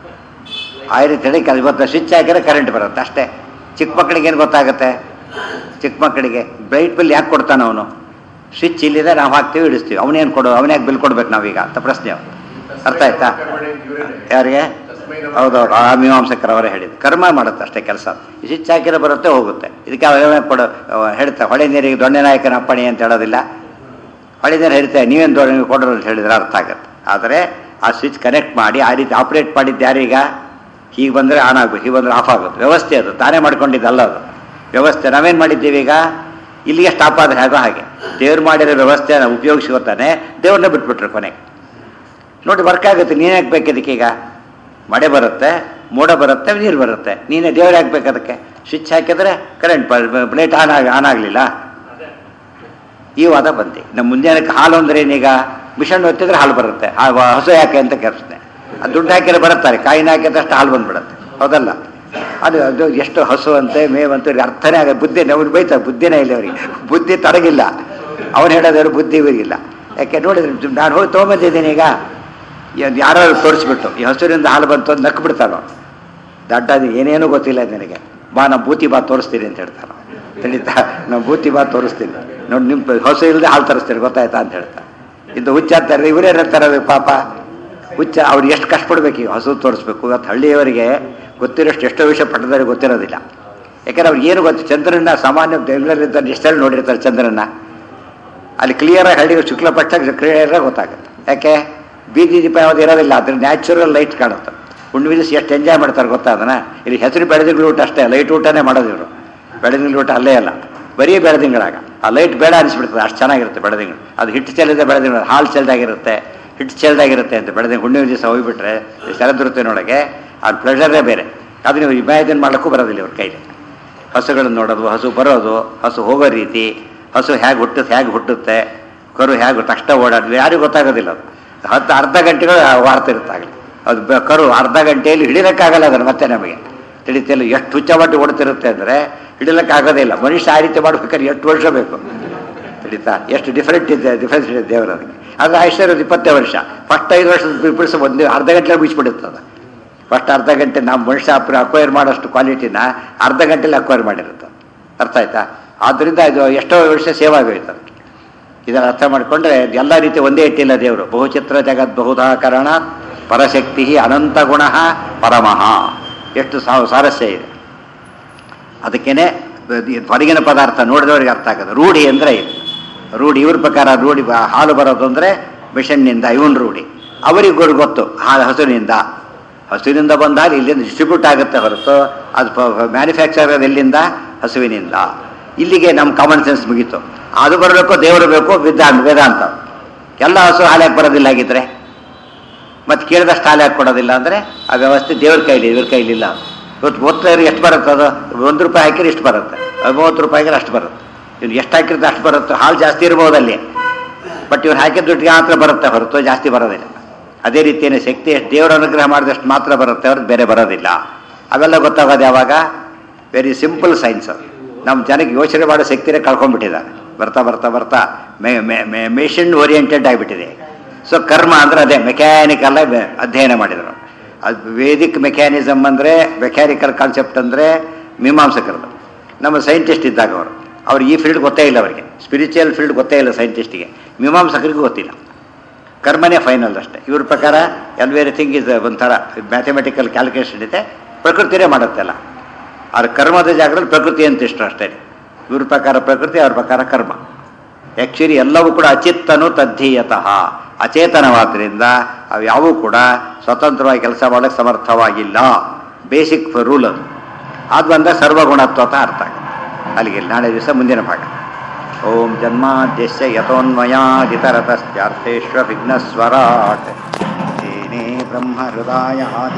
ಆ ರೀತಿ ಹೇಳಿ ಕೆಲ ಇವತ್ತು ಸ್ವಿಚ್ ಹಾಕಿದ್ರೆ ಕರೆಂಟ್ ಬರುತ್ತೆ ಅಷ್ಟೇ ಚಿಕ್ಕ ಮಕ್ಕಳಿಗೆ ಏನು ಗೊತ್ತಾಗುತ್ತೆ ಚಿಕ್ಕ ಮಕ್ಕಳಿಗೆ ಬ್ರೈಟ್ ಬಿಲ್ ಯಾಕೆ ಕೊಡ್ತಾನೆ ಅವನು ಸ್ವಿಚ್ ಇಲ್ಲಿದೆ ನಾವು ಹಾಕ್ತೀವಿ ಇಡಿಸ್ತೀವಿ ಅವನೇನು ಕೊಡು ಅವನ್ಯಾಕೆ ಬಿಲ್ ಕೊಡ್ಬೇಕು ನಾವೀಗ ಅಂತ ಪ್ರಶ್ನೆ ಅವ್ನು. ಅರ್ಥ ಆಯ್ತಾ ಯಾರಿಗೆ ಹೌದೌದು ಆ ಮೀಮಾಂಸಕರು ಅವರೇ ಹೇಳಿದ್ದು ಕರ್ಮ ಮಾಡುತ್ತೆ ಅಷ್ಟೇ ಕೆಲಸ ಸ್ವಿಚ್ ಹಾಕಿರೋ ಬರುತ್ತೆ ಹೋಗುತ್ತೆ ಇದಕ್ಕೆ ಅವನೇ ಕೊಡು ಅವ ಹೇಳ್ತಾ ಹೊಳೆ ನೀರಿಗೆ ದೊಣ್ಣೆ ನಾಯಕನ ಅಪ್ಪಣೆ ಅಂತ ಹೇಳೋದಿಲ್ಲ ಹೊಳೆ ನೀರು ಹರಿತಾರೆ ನೀವೇನು ದೊಡ್ಡ ನೀವು ಕೊಡೋರು ಅಂತ ಹೇಳಿದ್ರೆ ಅರ್ಥ ಆಗುತ್ತೆ ಆದರೆ ಆ ಸ್ವಿಚ್ ಕನೆಕ್ಟ್ ಮಾಡಿ ಆ ರೀತಿ ಆಪ್ರೇಟ್ ಮಾಡಿದ್ದು ಯಾರೀಗ ಹೀಗೆ ಬಂದರೆ ಆನ್ ಆಗಬೇಕು ಹೀಗೆ ಬಂದರೆ ಆಫ್ ಆಗುತ್ತೆ ವ್ಯವಸ್ಥೆ ಅದು ತಾನೇ ಮಾಡ್ಕೊಂಡಿದ್ದಲ್ಲ ಅದು ವ್ಯವಸ್ಥೆ ನಾವೇನು ಮಾಡಿದ್ದೀವಿ ಈಗ ಇಲ್ಲಿಗೆ ಸ್ಟಾಪ್ ಆದರೆ ಹೇಗೋ ಹಾಗೆ ದೇವ್ರು ಮಾಡಿರೋ ವ್ಯವಸ್ಥೆನ ಉಪಯೋಗಿಸ್ಕೊತಾನೆ ದೇವ್ರನ್ನ ಬಿಟ್ಬಿಟ್ರು ಕೊನೆಗೆ ನೋಡಿ ವರ್ಕ್ ಆಗುತ್ತೆ ನೀನು ಹಾಕ್ಬೇಕು ಅದಕ್ಕೆ ಈಗ ಮಳೆ ಬರುತ್ತೆ ಮೋಡ ಬರುತ್ತೆ ನೀರು ಬರುತ್ತೆ ನೀನೇ ದೇವ್ರು ಹಾಕ್ಬೇಕು ಅದಕ್ಕೆ ಸ್ವಿಚ್ ಹಾಕಿದ್ರೆ ಕರೆಂಟ್ ಪ್ಲೇಟ್ ಆನ್ ಆಗಿ ಆನ್ ಆಗಲಿಲ್ಲ ಈ ವಾದ ಬಂದೆ ನಮ್ಮ ಮುಂಜಾನೆಗೆ ಹಾಲು ಅಂದ್ರೆ ಏನೀಗ ಮಿಷನ್ ಒತ್ತಿದ್ರೆ ಹಾಲು ಬರುತ್ತೆ ಆ ವ- ಹಸು ಯಾಕೆ ಅಂತ ಕೆಲ್ಸನೆ ಅದು ದುಡ್ಡು ಹಾಕಿದ್ರೆ ಬರುತ್ತಾರೆ ಕಾಯಿನ ಹಾಕಿದಷ್ಟು ಹಾಲು ಬಂದ್ಬಿಡುತ್ತೆ ಹೌದಲ್ಲ ಅದು ಅದು ಎಷ್ಟು ಹಸು ಅಂತೆ ಮೇವಂತೆ ಇವ್ರಿಗೆ ಅರ್ಥನೇ ಆಗ ಬುದ್ಧಿ ಅವ್ರು ಬೈತಾರೆ ಬುದ್ಧಿನೇ ಇಲ್ಲ ಅವರಿಗೆ ಬುದ್ಧಿ ತಡಗಿಲ್ಲ ಅವ್ನು ಹೇಳೋದವ್ರು ಬುದ್ಧಿ ಇವರಿಗಿಲ್ಲ ಯಾಕೆ ನೋಡಿದ್ರೆ ನಾನು ಹೋಗಿ ತೊಗೊಂಬಂದಿದ್ದೀನಿ ಈಗ ಯ- ಯಾರು ತೋರಿಸ್ಬಿಟ್ಟು ಈ ಹಸುರಿಂದ ಹಾಲು ಬಂತು ಅಂತ ನಕ್ಕು ಬಿಡ್ತಾನೋ ದಡ್ಡ ಅದು ಏನೇನೂ ಗೊತ್ತಿಲ್ಲ ನನಗೆ ಬಾ ನಾವು ಬೂತಿ ಬಾ ತೋರಿಸ್ತೀನಿ ಅಂತ ಹೇಳ್ತಾನೆ ತಿಳಿತಾ ನಾವು ಬೂತಿ ಬಾ ತೋರಿಸ್ತೀನಿ ನೋಡಿ ನಿಮ್ಮ ಹಸು ಇಲ್ಲದೆ ಹಾಲು ತರಿಸ್ತೀನಿ ಗೊತ್ತಾಯ್ತಾ ಅಂತ ಹೇಳ್ತಾ ಇದು ಹುಚ್ಚ ಅಂತಾರೆ ಇವರೇ ತರಬೇಕು ಪಾಪ ಹುಚ್ಚ ಅವ್ರು ಎಷ್ಟು ಕಷ್ಟಪಡ್ಬೇಕು ಈಗ ಹಸು ತೋರಿಸ್ಬೇಕು ಇವತ್ತು ಹಳ್ಳಿಯವರಿಗೆ ಗೊತ್ತಿರೋಷ್ಟು ಎಷ್ಟೋ ವಿಷಯ ಪಟ್ಟದವ್ರಿಗೆ ಗೊತ್ತಿರೋದಿಲ್ಲ ಯಾಕಂದ್ರೆ ಅವ್ರಿಗೆ ಏನು ಗೊತ್ತು ಚಂದ್ರನ ಸಾಮಾನ್ಯ ಬೆಂಗಳೂರಿದ್ದ ಎಷ್ಟೆಲ್ಲ ನೋಡಿರ್ತಾರೆ ಚಂದ್ರನ ಅಲ್ಲಿ ಕ್ಲಿಯರಾಗಿ ಹಳ್ಳಿ ಶುಕ್ಲ ಪಕ್ಷ ಕ್ಲಿಯರಾಗಿ ಗೊತ್ತಾಗುತ್ತೆ ಯಾಕೆ ಬೀದಿ ದೀಪ ಯಾವ್ದು ಇರೋದಿಲ್ಲ ಅದ್ರ ನ್ಯಾಚುರಲ್ ಲೈಟ್ ಕಾಣುತ್ತೆ ಹುಣ್ಣು ದಿವಸ ಎಷ್ಟು ಎಂಜಾಯ್ ಮಾಡ್ತಾರೆ ಗೊತ್ತಾ ಅದನ್ನ ಇಲ್ಲಿ ಹೆಸರು ಬೆಳೆದಿಂಗಳು ಊಟ ಅಷ್ಟೇ ಲೈಟ್ ಊಟನೇ ಮಾಡೋದು ಇವರು ಬೆಳೆದಿಂಗಳು ಊಟ ಅಲ್ಲೇ ಅಲ್ಲ ಬರೀ ಬೆಳೆದಿಂಗಳಾಗ ಆ ಲೈಟ್ ಬೇಡ ಅನಿಸ್ಬಿಡ್ತದೆ ಅಷ್ಟು ಚೆನ್ನಾಗಿರುತ್ತೆ ಬೆಳೆದಿಂಗಳು ಅದು ಹಿಟ್ಟು ಚೆಲ್ಲಿದ ಬೆಳೆದಿಂಗಳು ಹಾಲು ಚೆಲ್ದಾಗಿರುತ್ತೆ ಹಿಟ್ಟು ಚೆಲ್ದಾಗಿರುತ್ತೆ ಅಂತ ಬೆಳೆದಿಂಗಳು ಹುಣ್ಣಿಮೆ ದಿವಸ ಹೋಗ್ಬಿಟ್ರೆ ಶರದ್ ಋತುವಿನೊಳಗೆ ಆ ಪ್ಲೆಷರೇ ಬೇರೆ ಅದು ನೀವು ಇಮ್ಯಾಜಿನ್ ಮಾಡೋಕ್ಕೂ ಬರೋದಿಲ್ಲ ಇವ್ರ ಕೈಲಿ ಹಸುಗಳನ್ನು ನೋಡೋದು ಹಸು ಬರೋದು ಹಸು ಹೋಗೋ ರೀತಿ ಹಸು ಹೇಗೆ ಹುಟ್ಟುತ್ತೆ ಹೇಗೆ ಹುಟ್ಟುತ್ತೆ ಕರು ಹೇಗೆ ತಕ್ಷಣ ಓಡಾಡೋದು ಯಾರಿಗೂ ಗೊತ್ತಾಗೋದಿಲ್ಲ ಅದು ಹತ್ತು ಅರ್ಧ ಗಂಟೆಗಳು ವಾರ್ತಿರುತ್ತಾಗಲಿ ಅದು ಬ- ಕರು ಅರ್ಧ ಗಂಟೆಯಲ್ಲಿ ಹಿಡಿಯೋಕ್ಕಾಗಲ್ಲ ಅದನ್ನು ಮತ್ತೆ ನಮಗೆ ತಿಳಿತಿಲ್ಲ ಎಷ್ಟು ಹುಚ್ಚಬಟ್ಟು ಓಡ್ತಿರುತ್ತೆ ಅಂದರೆ ಹಿಡಿಯೋಕ್ಕಾಗೋದೇ ಇಲ್ಲ ಮನುಷ್ಯ ಆ ರೀತಿ ಮಾಡ್ಬೇಕಾದ್ರೆ ಎಷ್ಟು ವರ್ಷ ಬೇಕು ತಿಳಿತಾ ಎಷ್ಟು ಡಿಫ್ರೆಂಟ್ ಇದೆ ಡಿಫ್ರೆನ್ಸ್ ಇದೆ ದೇವರ ಅದಕ್ಕೆ ಆದರೆ ಆಯುಷ್ಯ ಇರೋದು ಇಪ್ಪತ್ತೇ ವರ್ಷ ಫಸ್ಟ್ ಐದು ವರ್ಷದ ಬಿಡಿಸ ಒಂದು ಅರ್ಧ ಗಂಟೆ ಮುಗಿಸ್ಬಿಡುತ್ತದೆ ಫಸ್ಟ್ ಅರ್ಧ ಗಂಟೆ ನಾವು ಮನುಷ್ಯ ಅಕ್ವೈರ್ ಮಾಡೋಷ್ಟು ಕ್ವಾಲಿಟಿನ ಅರ್ಧ ಗಂಟೆಲಿ ಅಕ್ವೈರ್ ಮಾಡಿರುತ್ತೆ ಅರ್ಥ ಆಯ್ತಾ ಆದ್ದರಿಂದ ಇದು ಎಷ್ಟೋ ವರ್ಷ ಸೇವ್ ಆಗೋಯ್ತು ಅದಕ್ಕೆ ಇದನ್ನು ಅರ್ಥ ಮಾಡಿಕೊಂಡ್ರೆ ಎಲ್ಲ ರೀತಿ ಒಂದೇ ಇಟ್ಟಿಲ್ಲ ದೇವರು ಬಹುಚಿತ್ರ ಜಗತ್ ಬಹುಧಾಕರಣ ಪರಶಕ್ತಿ ಅನಂತ ಗುಣ ಪರಮಃ ಎಷ್ಟು ಸಾ- ಸಾರಸ್ಯ ಇದೆ ಅದಕ್ಕೇನೆ ಇದು ಹೊರಗಿನ ಪದಾರ್ಥ ನೋಡಿದವರಿಗೆ ಅರ್ಥ ಆಗೋದು ರೂಢಿ ಅಂದರೆ ಇದು ರೂಢಿ ಇವ್ರ ಪ್ರಕಾರ ರೂಢಿ ಬ- ಹಾಲು ಬರೋದು ಅಂದರೆ ಮಿಷನ್ನಿಂದ ಇವನ್ ರೂಢಿ ಅವರಿಗೂ ಗೊತ್ತು ಹಾಲು ಹಸುವಿನಿಂದ ಹಸುವಿನಿಂದ ಬಂದಾಗ ಇಲ್ಲಿಂದ ಡಿಸ್ಟ್ರಿಬ್ಯೂಟ್ ಆಗುತ್ತೆ ಹೊರತು ಅದು ಮ್ಯಾನುಫ್ಯಾಕ್ಚರ್ ಎಲ್ಲಿಂದ ಹಸುವಿನಿಂದ ಇಲ್ಲಿಗೆ ನಮ್ಮ ಕಾಮನ್ ಸೆನ್ಸ್ ಮುಗೀತು ಅದು ಬರಬೇಕು ದೇವರು ಬೇಕು ವೇದಾಂತ ವೇದಾಂತ ಎಲ್ಲ ಹಸು ಹಾಲು ಬರೋದಿಲ್ಲ ಆಗಿದ್ರೆ ಮತ್ತೆ ಕೇಳಿದಷ್ಟು ಹಾಲು ಹಾಕಿ ಕೊಡೋದಿಲ್ಲ ಅಂದರೆ ಆ ವ್ಯವಸ್ಥೆ ದೇವ್ರ ಕೈಲಿ ಇವ್ರ ಕೈಲಿಲ್ಲ ಇವತ್ತು ಓದ್ತಾರೆ ಎಷ್ಟು ಬರುತ್ತೆ ಅದು ಒಂದು ರೂಪಾಯಿ ಹಾಕಿದ್ರೆ ಇಷ್ಟು ಬರುತ್ತೆ ಅದು ಮೂವತ್ತು ರೂಪಾಯಿ ಹಾಕಿದ್ರೆ ಅಷ್ಟು ಬರುತ್ತೆ ಇವ್ನು ಎಷ್ಟು ಹಾಕಿದ್ರೆ ಅಷ್ಟು ಬರುತ್ತೆ ಹಾಲು ಜಾಸ್ತಿ ಇರ್ಬೋದು ಅಲ್ಲಿ ಬಟ್ ಇವ್ನು ಹಾಕಿದ ದುಡ್ಡಿಗೆ ಮಾತ್ರ ಬರುತ್ತೆ ಹೊರತು ಜಾಸ್ತಿ ಬರೋದಿಲ್ಲ ಅದೇ ರೀತಿಯೇ ಶಕ್ತಿ ಎಷ್ಟು ದೇವರ ಅನುಗ್ರಹ ಮಾಡಿದಷ್ಟು ಮಾತ್ರ ಬರುತ್ತೆ ಹೊರತು ಬೇರೆ ಬರೋದಿಲ್ಲ ಅವೆಲ್ಲ ಗೊತ್ತಾಗೋದು ಯಾವಾಗ ವೆರಿ ಸಿಂಪಲ್ ಸೈನ್ಸ್ ಅದು ನಮ್ಮ ಜನಕ್ಕೆ ಯೋಚನೆ ಮಾಡೋ ಶಕ್ತಿನೇ ಕಳ್ಕೊಂಡ್ಬಿಟ್ಟಿದ್ದಾರೆ ಬರ್ತಾ ಬರ್ತಾ ಬರ್ತಾ ಮೆಷಿನ್ ಓರಿಯೆಂಟೆಡ್ ಆಗಿಬಿಟ್ಟಿದೆ ಸೊ ಕರ್ಮ ಅಂದ್ರೆ ಅದೇ ಮೆಕ್ಯಾನಿಕಲ್ ಅಧ್ಯಯನ ಮಾಡಿದರು ಅದು ವೇದಿಕ್ ಮೆಕ್ಯಾನಿಸಮ್ ಅಂದರೆ ಮೆಕ್ಯಾನಿಕಲ್ ಕಾನ್ಸೆಪ್ಟ್ ಅಂದರೆ ಮೀಮಾಂಸಕರದು ನಮ್ಮ ಸೈಂಟಿಸ್ಟ್ ಇದ್ದಾಗ ಅವರು ಅವ್ರು ಈ ಫೀಲ್ಡ್ ಗೊತ್ತೇ ಇಲ್ಲ ಅವರಿಗೆ ಸ್ಪಿರಿಚುವಲ್ ಫೀಲ್ಡ್ ಗೊತ್ತೇ ಇಲ್ಲ ಸೈಂಟಿಸ್ಟಿಗೆ ಮೀಮಾಂಸಕರಿಗೂ ಗೊತ್ತಿಲ್ಲ ಕರ್ಮನೇ ಫೈನಲ್ ಅಷ್ಟೇ ಇವ್ರ ಪ್ರಕಾರ ಎವ್ರಿಥಿಂಗ್ ಇಸ್ ಒಂಥರ ಮ್ಯಾಥಮೆಟಿಕಲ್ ಕ್ಯಾಲ್ಕುಲೇಷನ್ ಇದೆ ಪ್ರಕೃತಿನೇ ಮಾಡುತ್ತೆಲ್ಲ ಅವ್ರ ಕರ್ಮದ ಜಾಗದಲ್ಲಿ ಪ್ರಕೃತಿ ಅಂತ ಇಷ್ಟ ಅಷ್ಟೇ ಇವ್ರ ಪ್ರಕಾರ ಪ್ರಕೃತಿ ಅವ್ರ ಪ್ರಕಾರ ಕರ್ಮ ಆ್ಯಕ್ಚುಲಿ ಎಲ್ಲವೂ ಕೂಡ ಅಚಿತ್ತನು ತದ್ಧೀಯತಃ ಅಚೇತನವಾದ್ರಿಂದ ಅವು ಯಾವೂ ಕೂಡ ಸ್ವತಂತ್ರವಾಗಿ ಕೆಲಸ ಮಾಡೋಕ್ಕೆ ಸಮರ್ಥವಾಗಿಲ್ಲ ಬೇಸಿಕ್ ರೂಲ್ ಅದು ಅದು ಬಂದ ಸರ್ವಗುಣತ್ವ ಅಂತ ಅರ್ಥ ಆಗುತ್ತೆ ಅಲ್ಲಿಗೆ ನಾಳೆ ದಿವಸ ಮುಂದಿನ ಭಾಗ ಓಂ ಜನ್ಮಾದ್ಯಸ್ಯ ಯಥೋನ್ಮಯಾದಿತರತಶ್ಚಾರ್ಥೇಶ್ವ ವಿಘ್ನಸ್ವರಾಟ್ ತೇನೇ ಬ್ರಹ್ಮ ಹೃದಯ ಆದಿ